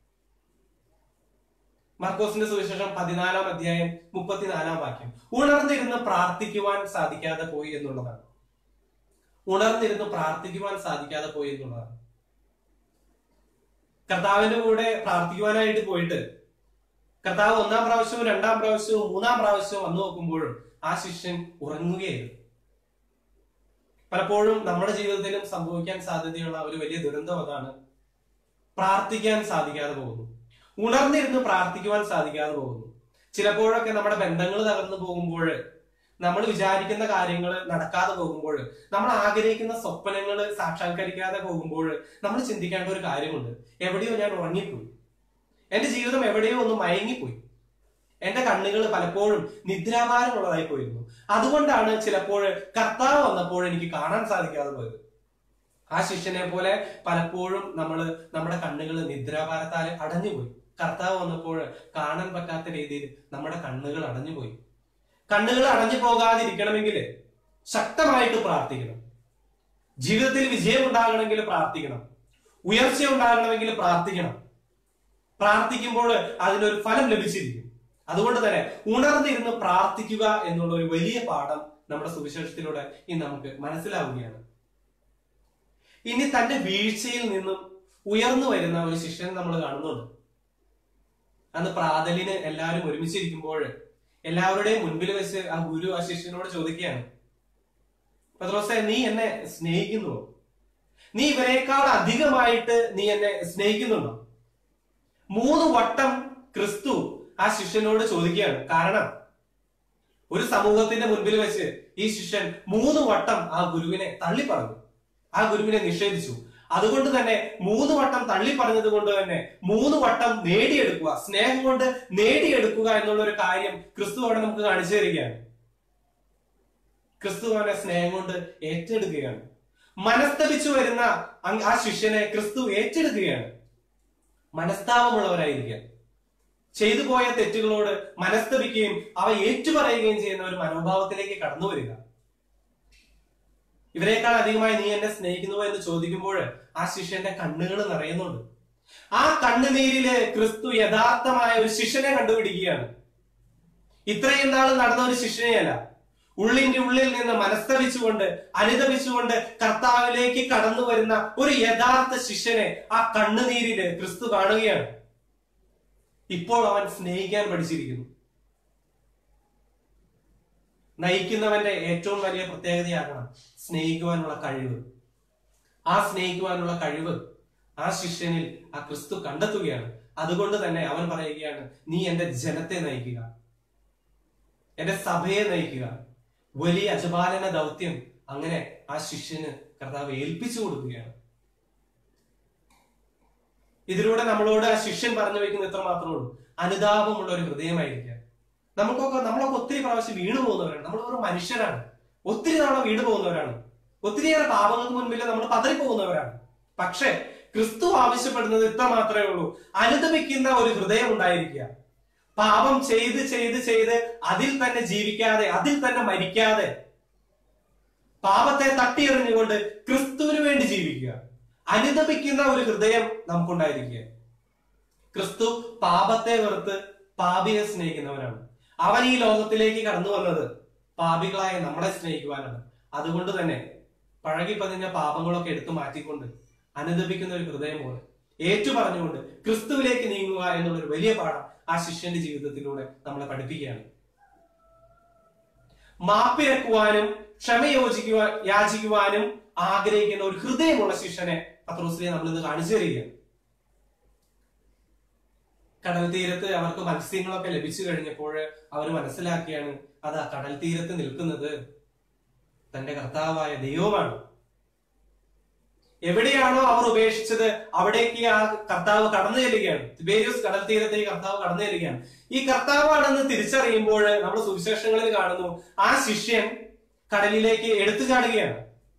മർക്കോസിന്റെ സുവിശേഷം പതിനാലാം അധ്യായം മുപ്പത്തിനാലാം വാക്യം ഉണർന്നിരുന്ന് പ്രാർത്ഥിക്കുവാൻ സാധിക്കാതെ പോയി എന്നുള്ളതാണ് ഉണർന്നിരുന്ന് പ്രാർത്ഥിക്കുവാൻ സാധിക്കാതെ പോയി എന്നുള്ളതാണ് കർത്താവിന്റെ കൂടെ പ്രാർത്ഥിക്കുവാനായിട്ട് പോയിട്ട് കർത്താവ് ഒന്നാം പ്രാവശ്യവും രണ്ടാം പ്രാവശ്യവും മൂന്നാം പ്രാവശ്യവും വന്നു നോക്കുമ്പോഴും ആ ശിഷ്യൻ ഉറങ്ങുകയായിരുന്നു പലപ്പോഴും നമ്മുടെ ജീവിതത്തിലും സംഭവിക്കാൻ സാധ്യതയുള്ള ഒരു വലിയ ദുരന്തം അതാണ് പ്രാർത്ഥിക്കാൻ സാധിക്കാതെ പോകുന്നു ഉണർന്നിരുന്ന് പ്രാർത്ഥിക്കുവാൻ സാധിക്കാതെ പോകുന്നു ചിലപ്പോഴൊക്കെ നമ്മുടെ ബന്ധങ്ങൾ തകർന്നു പോകുമ്പോൾ നമ്മൾ വിചാരിക്കുന്ന കാര്യങ്ങൾ നടക്കാതെ പോകുമ്പോൾ നമ്മൾ ആഗ്രഹിക്കുന്ന സ്വപ്നങ്ങൾ സാക്ഷാത്കരിക്കാതെ പോകുമ്പോൾ നമ്മൾ ചിന്തിക്കേണ്ട ഒരു കാര്യമുണ്ട് എവിടെയോ ഞാൻ ഉറങ്ങിപ്പോയി എന്റെ ജീവിതം എവിടെയോ ഒന്ന് മയങ്ങിപ്പോയി എന്റെ കണ്ണുകൾ പലപ്പോഴും നിദ്രാഭാരമുള്ളതായി പോയിരുന്നു അതുകൊണ്ടാണ് ചിലപ്പോൾ കർത്താവ് വന്നപ്പോൾ എനിക്ക് കാണാൻ സാധിക്കാതെ പോയത് ആ ശിഷ്യനെ പോലെ പലപ്പോഴും നമ്മൾ നമ്മുടെ കണ്ണുകൾ നിദ്രാഭാരത്താൽ അടഞ്ഞുപോയി കർത്താവ് വന്നപ്പോൾ കാണാൻ പറ്റാത്ത രീതിയിൽ നമ്മുടെ കണ്ണുകൾ അടഞ്ഞുപോയി കണ്ണുകൾ അടഞ്ഞു പോകാതിരിക്കണമെങ്കിൽ ശക്തമായിട്ട് പ്രാർത്ഥിക്കണം ജീവിതത്തിൽ വിജയം ഉണ്ടാകണമെങ്കിൽ പ്രാർത്ഥിക്കണം ഉയർച്ച ഉണ്ടാകണമെങ്കിൽ പ്രാർത്ഥിക്കണം പ്രാർത്ഥിക്കുമ്പോൾ അതിനൊരു ഫലം ലഭിച്ചിരിക്കും അതുകൊണ്ട് തന്നെ ഉണർന്നിരുന്ന് പ്രാർത്ഥിക്കുക എന്നുള്ള ഒരു വലിയ പാഠം നമ്മുടെ സുവിശേഷത്തിലൂടെ ഇന്ന് നമുക്ക് മനസ്സിലാവുകയാണ് ഇനി തന്റെ വീഴ്ചയിൽ നിന്നും ഉയർന്നു വരുന്ന ഒരു ശിഷ്യനെ നമ്മൾ കാണുന്നുണ്ട് അന്ന് പ്രാതലിന് എല്ലാവരും ഒരുമിച്ചിരിക്കുമ്പോൾ എല്ലാവരുടെയും മുൻപിൽ വെച്ച് ആ ഗുരു ആ ശിഷ്യനോട് ചോദിക്കുകയാണ് പത്രോസെ നീ എന്നെ സ്നേഹിക്കുന്നുവോ നീ ഇവരെക്കാൾ അധികമായിട്ട് നീ എന്നെ സ്നേഹിക്കുന്നുണ്ടോ മൂന്ന് വട്ടം ക്രിസ്തു ആ ശിഷ്യനോട് ചോദിക്കുകയാണ് കാരണം ഒരു സമൂഹത്തിന്റെ മുൻപിൽ വെച്ച് ഈ ശിഷ്യൻ മൂന്ന് വട്ടം ആ ഗുരുവിനെ തള്ളി പറഞ്ഞു ആ ഗുരുവിനെ നിഷേധിച്ചു അതുകൊണ്ട് തന്നെ മൂന്ന് വട്ടം തള്ളി പറഞ്ഞത് കൊണ്ട് തന്നെ മൂന്ന് വട്ടം നേടിയെടുക്കുക സ്നേഹം കൊണ്ട് നേടിയെടുക്കുക എന്നുള്ള ഒരു കാര്യം ക്രിസ്തു അവിടെ നമുക്ക് കാണിച്ചു തരികയാണ് ക്രിസ്തു അവനെ സ്നേഹം കൊണ്ട് ഏറ്റെടുക്കുകയാണ് മനസ്തപിച്ചു വരുന്ന അങ് ആ ശിഷ്യനെ ക്രിസ്തു ഏറ്റെടുക്കുകയാണ് മനസ്താപമുള്ളവരായിരിക്കുക ചെയ്തു പോയ തെറ്റുകളോട് മനസ്തപിക്കുകയും അവ ഏറ്റുപറയുകയും ചെയ്യുന്ന ഒരു മനോഭാവത്തിലേക്ക് കടന്നു വരിക ഇവരെക്കാൾ അധികമായി നീ എന്നെ സ്നേഹിക്കുന്നുവോ എന്ന് ചോദിക്കുമ്പോൾ ആ ശിഷ്യന്റെ കണ്ണുകൾ നിറയുന്നുണ്ട് ആ കണ്ണുനീരില് ക്രിസ്തു യഥാർത്ഥമായ ഒരു ശിഷ്യനെ കണ്ടുപിടിക്കുകയാണ് ഇത്രയും നാൾ നടന്ന ഒരു ശിഷ്യനെയല്ല ഉള്ളിന്റെ ഉള്ളിൽ നിന്ന് മനസ്തവിച്ചുകൊണ്ട് അനുദപിച്ചുകൊണ്ട് കർത്താവിലേക്ക് കടന്നു വരുന്ന ഒരു യഥാർത്ഥ ശിഷ്യനെ ആ കണ്ണുനീരില് ക്രിസ്തു കാണുകയാണ് ഇപ്പോൾ അവൻ സ്നേഹിക്കാൻ പഠിച്ചിരിക്കുന്നു നയിക്കുന്നവന്റെ ഏറ്റവും വലിയ പ്രത്യേകതയാകണം സ്നേഹിക്കുവാനുള്ള കഴിവ് ആ സ്നേഹിക്കുവാനുള്ള കഴിവ് ആ ശിഷ്യനിൽ ആ ക്രിസ്തു കണ്ടെത്തുകയാണ് അതുകൊണ്ട് തന്നെ അവൻ പറയുകയാണ് നീ എന്റെ ജനത്തെ നയിക്കുക എന്റെ സഭയെ നയിക്കുക വലിയ അജപാലന ദൗത്യം അങ്ങനെ ആ ശിഷ്യന് കർത്താവ് ഏൽപ്പിച്ചു കൊടുക്കുകയാണ് ഇതിലൂടെ നമ്മളോട് ആ ശിഷ്യൻ പറഞ്ഞു വെക്കുന്ന എത്ര മാത്രമേ ഉള്ളൂ അനുതാപമുള്ള ഒരു ഹൃദയമായിരിക്കാം നമുക്കൊക്കെ നമ്മളൊക്കെ ഒത്തിരി പ്രാവശ്യം വീണു പോകുന്നവരാണ് നമ്മൾ ഒരു മനുഷ്യരാണ് ഒത്തിരി തവണ വീണു പോകുന്നവരാണ് ഒത്തിരിയേറെ പാപങ്ങൾക്ക് മുൻപിൽ നമ്മൾ പതറിപ്പോകുന്നവരാണ് പക്ഷെ ക്രിസ്തു ആവശ്യപ്പെടുന്നത് ഇത്ര മാത്രമേ ഉള്ളൂ അനുദപിക്കുന്ന ഒരു ഹൃദയം ഉണ്ടായിരിക്കുക പാപം ചെയ്ത് ചെയ്ത് ചെയ്ത് അതിൽ തന്നെ ജീവിക്കാതെ അതിൽ തന്നെ മരിക്കാതെ പാപത്തെ തട്ടിയെറിഞ്ഞുകൊണ്ട് ക്രിസ്തുവിന് വേണ്ടി ജീവിക്കുക അനുദപിക്കുന്ന ഒരു ഹൃദയം നമുക്കുണ്ടായിരിക്കുക ക്രിസ്തു പാപത്തെ വെറുത്ത് പാപിയെ സ്നേഹിക്കുന്നവനാണ് അവൻ ഈ ലോകത്തിലേക്ക് കടന്നു വന്നത് പാപികളായ നമ്മളെ സ്നേഹിക്കുവാനാണ് അതുകൊണ്ട് തന്നെ പഴകി പതിഞ്ഞ പാപങ്ങളൊക്കെ എടുത്തു മാറ്റിക്കൊണ്ട് അനുദപിക്കുന്ന ഒരു ഹൃദയം പോലെ ഏറ്റു പറഞ്ഞുകൊണ്ട് ക്രിസ്തുവിലേക്ക് നീങ്ങുക എന്നുള്ള ഒരു വലിയ പാഠം ആ ശിഷ്യന്റെ ജീവിതത്തിലൂടെ നമ്മളെ പഠിപ്പിക്കുകയാണ് മാപ്പിരക്കുവാനും ക്ഷമയോചിക്കുവാൻ യാചിക്കുവാനും ആഗ്രഹിക്കുന്ന ഒരു ഹൃദയമുള്ള ശിഷ്യനെ പത്രോസിനെ നമ്മൾ ഇന്ന് കാണിച്ചു തരികയാണ് കടൽ തീരത്ത് അവർക്ക് മത്സ്യങ്ങളൊക്കെ ലഭിച്ചു കഴിഞ്ഞപ്പോൾ അവർ മനസ്സിലാക്കിയാണ് അത് ആ കടൽ തീരത്ത് നിൽക്കുന്നത് തന്റെ കർത്താവായ ദൈവമാണ് എവിടെയാണോ അവർ ഉപേക്ഷിച്ചത് അവിടേക്ക് ആ കർത്താവ് കടന്നു ചെല്ലുകയാണ് തിബേരിയസ് കടൽ തീരത്തേക്ക് കർത്താവ് കടന്നു ചെല്ലുകയാണ് ഈ കർത്താവാണെന്ന് തിരിച്ചറിയുമ്പോൾ നമ്മൾ സുവിശേഷങ്ങളിൽ കാണുന്നു ആ ശിഷ്യൻ കടലിലേക്ക് എടുത്തു ചാടുകയാണ്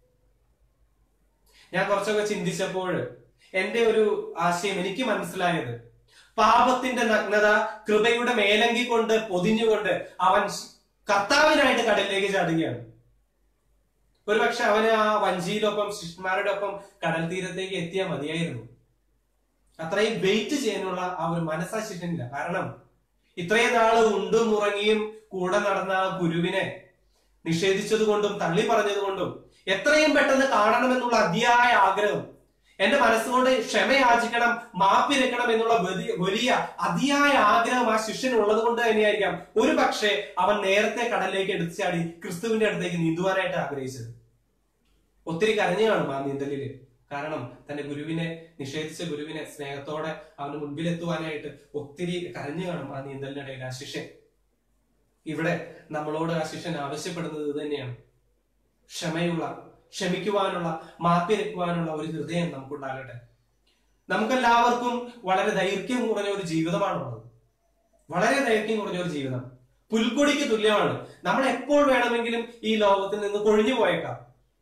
ഞാൻ കുറച്ചൊക്കെ ചിന്തിച്ചപ്പോൾ എന്റെ ഒരു ആശയം എനിക്ക് മനസ്സിലായത് പാപത്തിന്റെ നഗ്നത കൃപയുടെ മേലങ്കി കൊണ്ട് പൊതിഞ്ഞുകൊണ്ട് അവൻ കർത്താവിനായിട്ട് കടലിലേക്ക് ചാടുകയാണ് ഒരുപക്ഷെ അവന് ആ വഞ്ചിയിലൊപ്പം ശിഷ്യന്മാരുടെ ഒപ്പം കടൽ തീരത്തേക്ക് എത്തിയാൽ മതിയായിരുന്നു അത്രയും വെയിറ്റ് ചെയ്യാനുള്ള ആ ഒരു മനസ്സാ ശിഷ്യനില്ല കാരണം ഇത്രയും നാള് ഉണ്ടും ഉറങ്ങിയും കൂടെ നടന്ന ആ ഗുരുവിനെ നിഷേധിച്ചത് കൊണ്ടും തള്ളി പറഞ്ഞത് കൊണ്ടും എത്രയും പെട്ടെന്ന് കാണണമെന്നുള്ള അതിയായ ആഗ്രഹം എന്റെ മനസ്സുകൊണ്ട് ക്ഷമയാചിക്കണം മാപ്പിരക്കണം എന്നുള്ള വലിയ വലിയ അതിയായ ആഗ്രഹം ആ ശിഷ്യനുള്ളത് കൊണ്ട് തന്നെയായിരിക്കാം ഒരു പക്ഷേ അവൻ നേരത്തെ കടലിലേക്ക് എടുത്തു ചാടി ക്രിസ്തുവിന്റെ അടുത്തേക്ക് നീന്തുവാനായിട്ട് ആഗ്രഹിച്ചത് ഒത്തിരി കരഞ്ഞു കാണും ആ നീന്തലില് കാരണം തന്റെ ഗുരുവിനെ നിഷേധിച്ച ഗുരുവിനെ സ്നേഹത്തോടെ അവന് മുൻപിലെത്തുവാനായിട്ട് ഒത്തിരി കരഞ്ഞു കാണും ആ നീന്തലിനിടയിൽ ആ ശിഷ്യൻ ഇവിടെ നമ്മളോട് ആ ശിഷ്യൻ ആവശ്യപ്പെടുന്നത് ഇത് തന്നെയാണ് ക്ഷമയുള്ള ക്ഷമിക്കുവാനുള്ള മാപ്പിരക്കുവാനുള്ള ഒരു ഹൃദയം നമുക്കുണ്ടാകട്ടെ നമുക്കെല്ലാവർക്കും വളരെ ദൈർഘ്യം കുറഞ്ഞ ഒരു ജീവിതമാണുള്ളത് വളരെ ദൈർഘ്യം കുറഞ്ഞ ഒരു ജീവിതം പുൽക്കൊടിക്ക് തുല്യമാണ് നമ്മൾ എപ്പോൾ വേണമെങ്കിലും ഈ ലോകത്തിൽ നിന്ന് കൊഴിഞ്ഞു പോയേക്കാം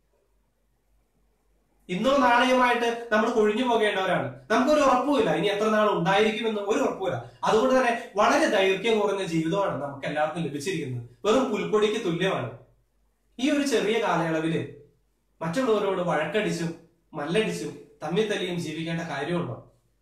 ഇന്നോ നാളെയുമായിട്ട് നമ്മൾ കൊഴിഞ്ഞു പോകേണ്ടവരാണ് നമുക്കൊരു ഉറപ്പുമില്ല ഇനി എത്ര നാൾ ഉണ്ടായിരിക്കുമെന്ന് ഒരു ഉറപ്പുമില്ല അതുകൊണ്ട് തന്നെ വളരെ ദൈർഘ്യം കുറഞ്ഞ ജീവിതമാണ് നമുക്ക് എല്ലാവർക്കും ലഭിച്ചിരിക്കുന്നത് വെറും പുൽക്കൊടിക്ക് തുല്യമാണ് ഈ ഒരു ചെറിയ കാലയളവില് മറ്റുള്ളവരോട് വഴക്കടിച്ചും മല്ലടിച്ചും തമ്മിൽ തല്ലിയും ജീവിക്കേണ്ട കാര്യമുണ്ടോ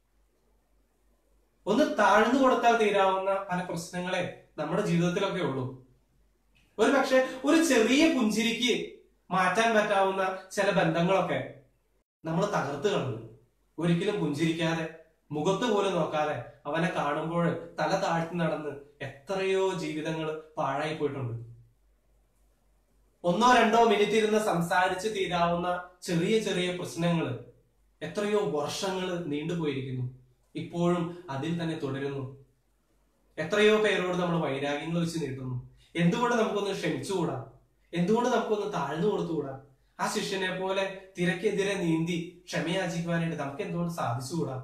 ഒന്ന് താഴ്ന്നു കൊടുത്താൽ തീരാവുന്ന പല പ്രശ്നങ്ങളെ നമ്മുടെ ജീവിതത്തിലൊക്കെ ഉള്ളൂ ഒരു പക്ഷെ ഒരു ചെറിയ പുഞ്ചിരിക്ക് മാറ്റാൻ പറ്റാവുന്ന ചില ബന്ധങ്ങളൊക്കെ നമ്മൾ തകർത്ത് കളഞ്ഞു ഒരിക്കലും പുഞ്ചിരിക്കാതെ മുഖത്ത് പോലും നോക്കാതെ അവനെ കാണുമ്പോൾ തല താഴ്ത്തി നടന്ന് എത്രയോ ജീവിതങ്ങൾ പാഴായി പോയിട്ടുണ്ട് ഒന്നോ രണ്ടോ മിനിറ്റ് ഇരുന്ന് സംസാരിച്ച് തീരാവുന്ന ചെറിയ ചെറിയ പ്രശ്നങ്ങൾ എത്രയോ വർഷങ്ങൾ നീണ്ടുപോയിരിക്കുന്നു ഇപ്പോഴും അതിൽ തന്നെ തുടരുന്നു എത്രയോ പേരോട് നമ്മൾ വൈരാഗ്യങ്ങൾ വെച്ച് നീട്ടുന്നു എന്തുകൊണ്ട് നമുക്കൊന്ന് ക്ഷമിച്ചുകൂടാ എന്തുകൊണ്ട് നമുക്കൊന്ന് താഴ്ന്നു കൊടുത്തുകൂടാ ആ ശിഷ്യനെ പോലെ തിരക്കെതിരെ നീന്തി ക്ഷമയാചിക്കുവാനായിട്ട് നമുക്ക് എന്തുകൊണ്ട് സാധിച്ചുകൂടാ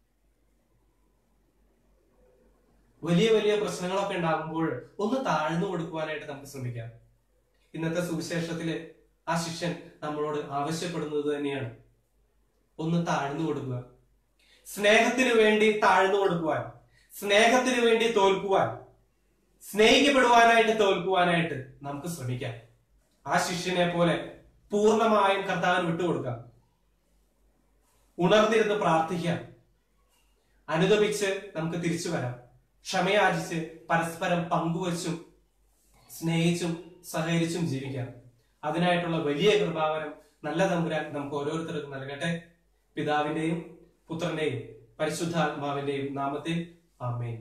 വലിയ വലിയ പ്രശ്നങ്ങളൊക്കെ ഉണ്ടാകുമ്പോൾ ഒന്ന് താഴ്ന്നു കൊടുക്കുവാനായിട്ട് നമുക്ക് ശ്രമിക്കാം ഇന്നത്തെ സുവിശേഷത്തില് ആ ശിഷ്യൻ നമ്മളോട് ആവശ്യപ്പെടുന്നത് തന്നെയാണ് ഒന്ന് താഴ്ന്നു കൊടുക്കുക സ്നേഹത്തിന് വേണ്ടി താഴ്ന്നു കൊടുക്കുവാൻ സ്നേഹത്തിന് വേണ്ടി തോൽക്കുവാൻ സ്നേഹിക്കപ്പെടുവാനായിട്ട് തോൽക്കുവാനായിട്ട് നമുക്ക് ശ്രമിക്കാം ആ ശിഷ്യനെ പോലെ പൂർണ്ണമായും കർത്താവിന് വിട്ടുകൊടുക്കാം ഉണർന്നിരുന്ന് പ്രാർത്ഥിക്കാം അനുദപിച്ച് നമുക്ക് തിരിച്ചു വരാം ക്ഷമയാചിച്ച് പരസ്പരം പങ്കുവച്ചും സ്നേഹിച്ചും സഹകരിച്ചും ജീവിക്കാം അതിനായിട്ടുള്ള വലിയ കൃപാവരം നല്ല തമ്പുരാൻ നമുക്ക് ഓരോരുത്തർക്കും നൽകട്ടെ പിതാവിന്റെയും പുത്രന്റെയും പരിശുദ്ധാത്മാവിന്റെയും നാമത്തിൽ ആമേൻ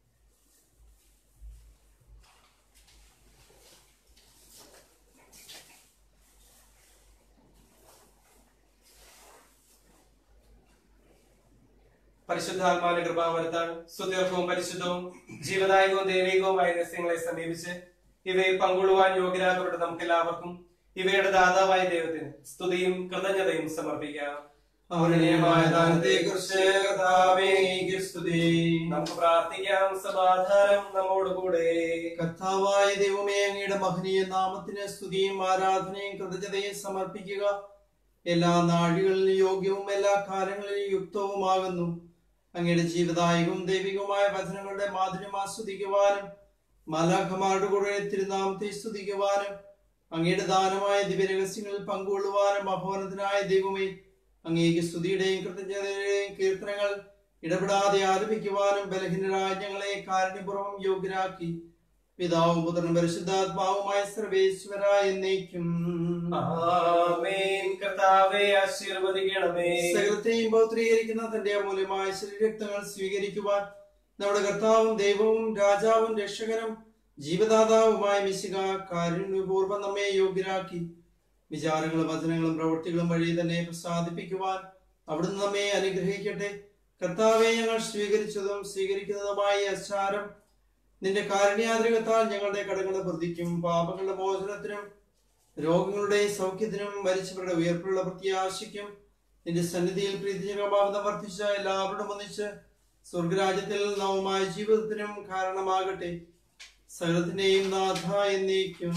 പരിശുദ്ധാത്മാവിന്റെ കൃപാവരത്താൽ സുദീർഘവും പരിശുദ്ധവും ജീവദായകവും ദൈവികവുമായ രഹസ്യങ്ങളെ സമീപിച്ച് ഇവയിൽ പങ്കുകൊള്ളുവാൻ യോഗ്യരാകപ്പെട്ട നമുക്ക് എല്ലാവർക്കും ഇവയുടെ ദാതാവായ ദൈവത്തിന് സ്തുതിയും കൃതജ്ഞതയും സമർപ്പിക്കാം അവനുമായ ദാനത്തെക്കുറിച്ച് കർത്താവേ അങ്ങേക്ക് സ്തുതി നമുക്ക് പ്രാർത്ഥിക്കാം സമാധാനം നമ്മോടുകൂടെ കർത്താവായ ദൈവമേ അങ്ങയുടെ മഹനീയ നാമത്തിന് സ്തുതിയും ആരാധനയും കൃതജ്ഞതയും സമർപ്പിക്കുക എല്ലാ നാഴികളിലും യോഗ്യവും എല്ലാ കാലങ്ങളിലും യുക്തവുമാകുന്നു അങ്ങയുടെ ജീവദായകവും ദൈവികവുമായ വചനങ്ങളുടെ മാധുര്യം ആസ്വദിക്കുവാനും മാലാഖമാരുടെ കൂടെ തിരുനാമത്തെ സ്തുതിക്കുവാനും അങ്ങയുടെ ദാനമായ ദിവ്യരഹസ്യങ്ങളിൽ പങ്കുകൊള്ളുവാനും അഭവനത്തിനായ ദൈവമേ അങ്ങേക്ക് സ്തുതിയുടെയും കൃതജ്ഞതയുടെയും കീർത്തനങ്ങൾ ഇടപെടാതെ ആലപിക്കുവാനും ബലഹീനരായ ഞങ്ങളെ കാരുണ്യപൂർവ്വം യോഗ്യരാക്കി പിതാവും പുത്രനും പരിശുദ്ധാത്മാവുമായ സർവേശ്വര എന്നേക്കും ആമേൻ കർത്താവെ ആശീർവദിക്കണമേ സകലത്തെയും പൗത്രീകരിക്കുന്ന തന്റെ അമൂല്യമായ ശരീരക്തങ്ങൾ സ്വീകരിക്കുവാൻ നമ്മുടെ കർത്താവും ദൈവവും രാജാവും രക്ഷകനും ജീവദാതാവുമായ മിശിക കാരുണ്യപൂർവ്വം നമ്മെ യോഗ്യരാക്കി വിചാരങ്ങളും വചനങ്ങളും പ്രവൃത്തികളും വഴി തന്നെ പ്രസാദിപ്പിക്കുവാൻ അവിടുന്ന് നമ്മെ അനുഗ്രഹിക്കട്ടെ കർത്താവെ ഞങ്ങൾ സ്വീകരിച്ചതും സ്വീകരിക്കുന്നതുമായ ഈ അച്ചാരം നിന്റെ കാരുണ്യാതിരകത്താൽ ഞങ്ങളുടെ കടങ്ങളുടെ പ്രതിക്കും പാപങ്ങളുടെ മോചനത്തിനും രോഗങ്ങളുടെ സൗഖ്യത്തിനും മരിച്ചവരുടെ ഉയർപ്പുള്ള പ്രത്യാശയ്ക്കും നിന്റെ സന്നിധിയിൽ പ്രീതിജനകമാകുന്ന വർദ്ധിച്ച എല്ലാവരോടും ഒന്നിച്ച് സ്വർഗരാജ്യത്തിൽ നവമായ ജീവിതത്തിനും കാരണമാകട്ടെ സകലത്തിന്റെയും നാഥ എന്നേക്കും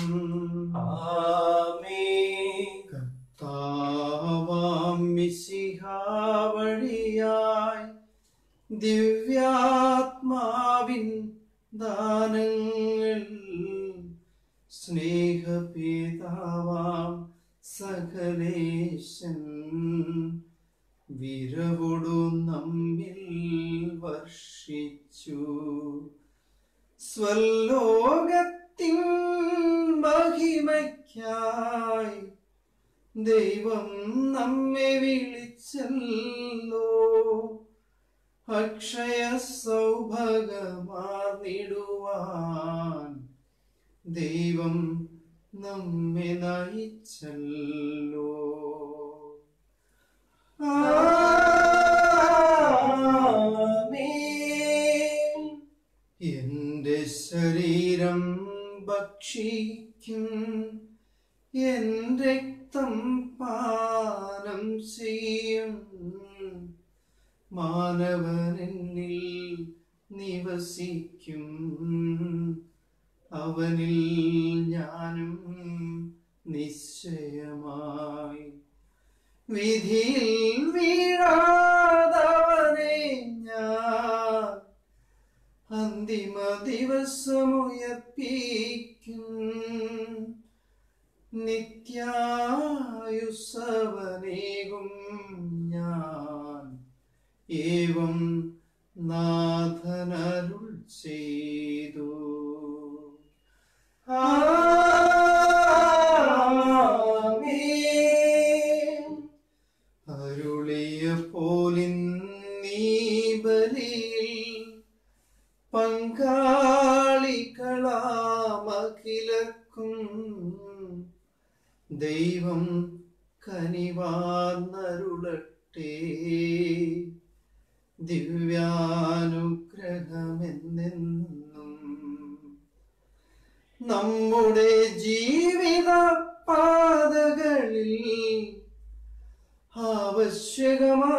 ആമേൻ കർത്താവാം മിശിഹാ വഴിയായി ദിവ്യാത്മാവിൻ ദാനങ്ങൾ സ്നേഹപിതാവാം സകലേശൻ വിരവൊടു നമ്മിൽ വർഷിച്ചു സ്വലോകത്തിൻ മഹിമയ്ക്കായി ദൈവം നമ്മെ വിളിച്ചല്ലോ അക്ഷയ സൗഭഗമാർന്നിടുവാൻ ദൈവം നമ്മെ നയിച്ചല്ലോ ആമേൻ. എന്റെ ശരീരം ഭക്ഷിക്കും എൻ രക്തം പാനം ചെയ്യും മാനവനെന്നിൽ നിവസിക്കും അവനിൽ ഞാനും നിശ്ചയമായി വിധിയിൽ വീഴാതവനെ ഞാൻ അന്തിമ ദിവസമുയർപ്പിക്കും നിത്യായുസവനേകും ഞാൻ ഏവം നാഥനരുൾ ചെയ്തു ആമേൻ. ദൈവം കനിവാർന്നരുളട്ടെ ദിവ്യാനുഗ്രഹമെന്നെന്നും നമ്മുടെ ജീവിത പാതകളിൽ ആവശ്യകമാ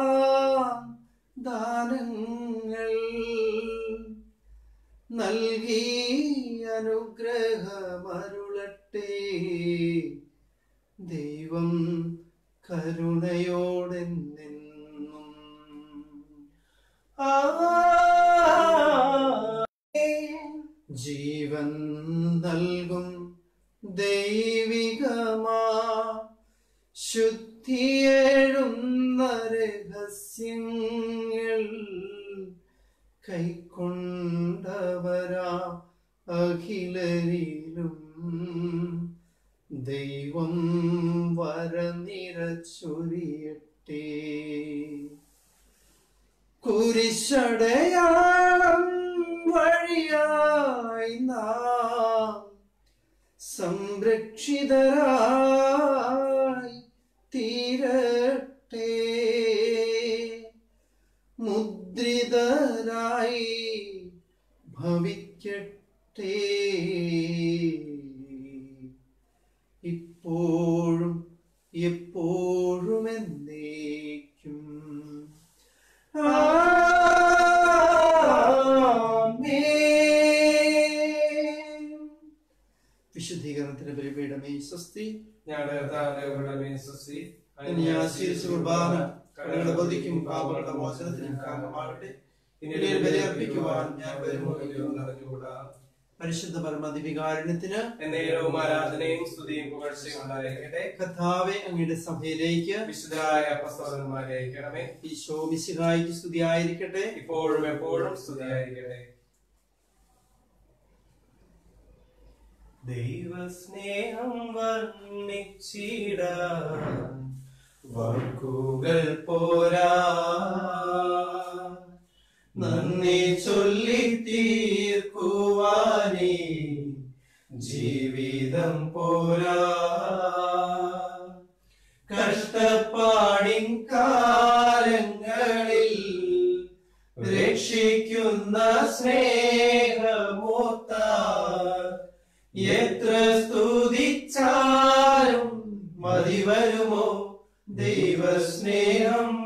ദാനങ്ങൾ നൽകി അനുഗ്രഹമരുളട്ടെ ദൈവം കരുണയോടെ നിന്നും ജീവൻ നൽകും ദൈവികമാ ശുദ്ധിയേഴുന്ന രഹസ്യങ്ങൾ കൈക്കൊണ്ടവരാ അഖിലരിലും ദൈവം വരനിറച്ചൊരിയട്ടെ കുരിശടയാളം വഴിയായി നാം സംരക്ഷിതരായി തീരട്ടെ മുദ്രിതരായി ഭവിക്കട്ടെ ഇപ്പോഴും എപ്പോഴും എന്നേക്കും ആമേൻ. വിശുദ്ധീകരണത്തിന് ബലിപീഠമേ സ്വസ്തി ഞങ്ങളുടെ കർത്താവിന്റെ ഉടമേ സ്വസ്തി ഇനി ഞാൻ സ്വീകരിച്ച കുർബാന കടങ്ങളുടെ ബോധിക്കും പാപങ്ങളുടെ മോചനത്തിനും കാരണമാകട്ടെ ഇനി ബലിയർപ്പിക്കുവാൻ ഞാൻ വരുമോ ഇല്ലയോ എന്ന് അറിഞ്ഞുകൂടാ പരിശുദ്ധ പരമദിവികാരുണ്യത്തിന് എന്നേരവും ആരാധനയും സ്തുതിയും പുകഴ്ചയും ഉണ്ടായിരിക്കട്ടെ കർത്താവെ അങ്ങയുടെ സഭയിലേക്ക് വിശുദ്ധരായ അപ്പസ്തോലന്മാരെ അയക്കണമേ ഈശോ മിശിഹായിക്ക് സ്തുതിയായിരിക്കട്ടെ ഇപ്പോഴും എപ്പോഴും സ്തുതിയായിരിക്കട്ടെ ദൈവസ്നേഹം വർണ്ണിച്ചിടാൻ വാക്കുകൾ പോരാ നന്ദി ചൊല്ലി തീർക്കുവാനേ ജീവിതം പോരാ കഷ്ടപ്പാടിൻ കാലങ്ങളിൽ രക്ഷിക്കുന്ന സ്നേഹമോത്ത എത്ര സ്തുതിച്ചാലും മതി വരുമോ ദൈവസ്നേഹം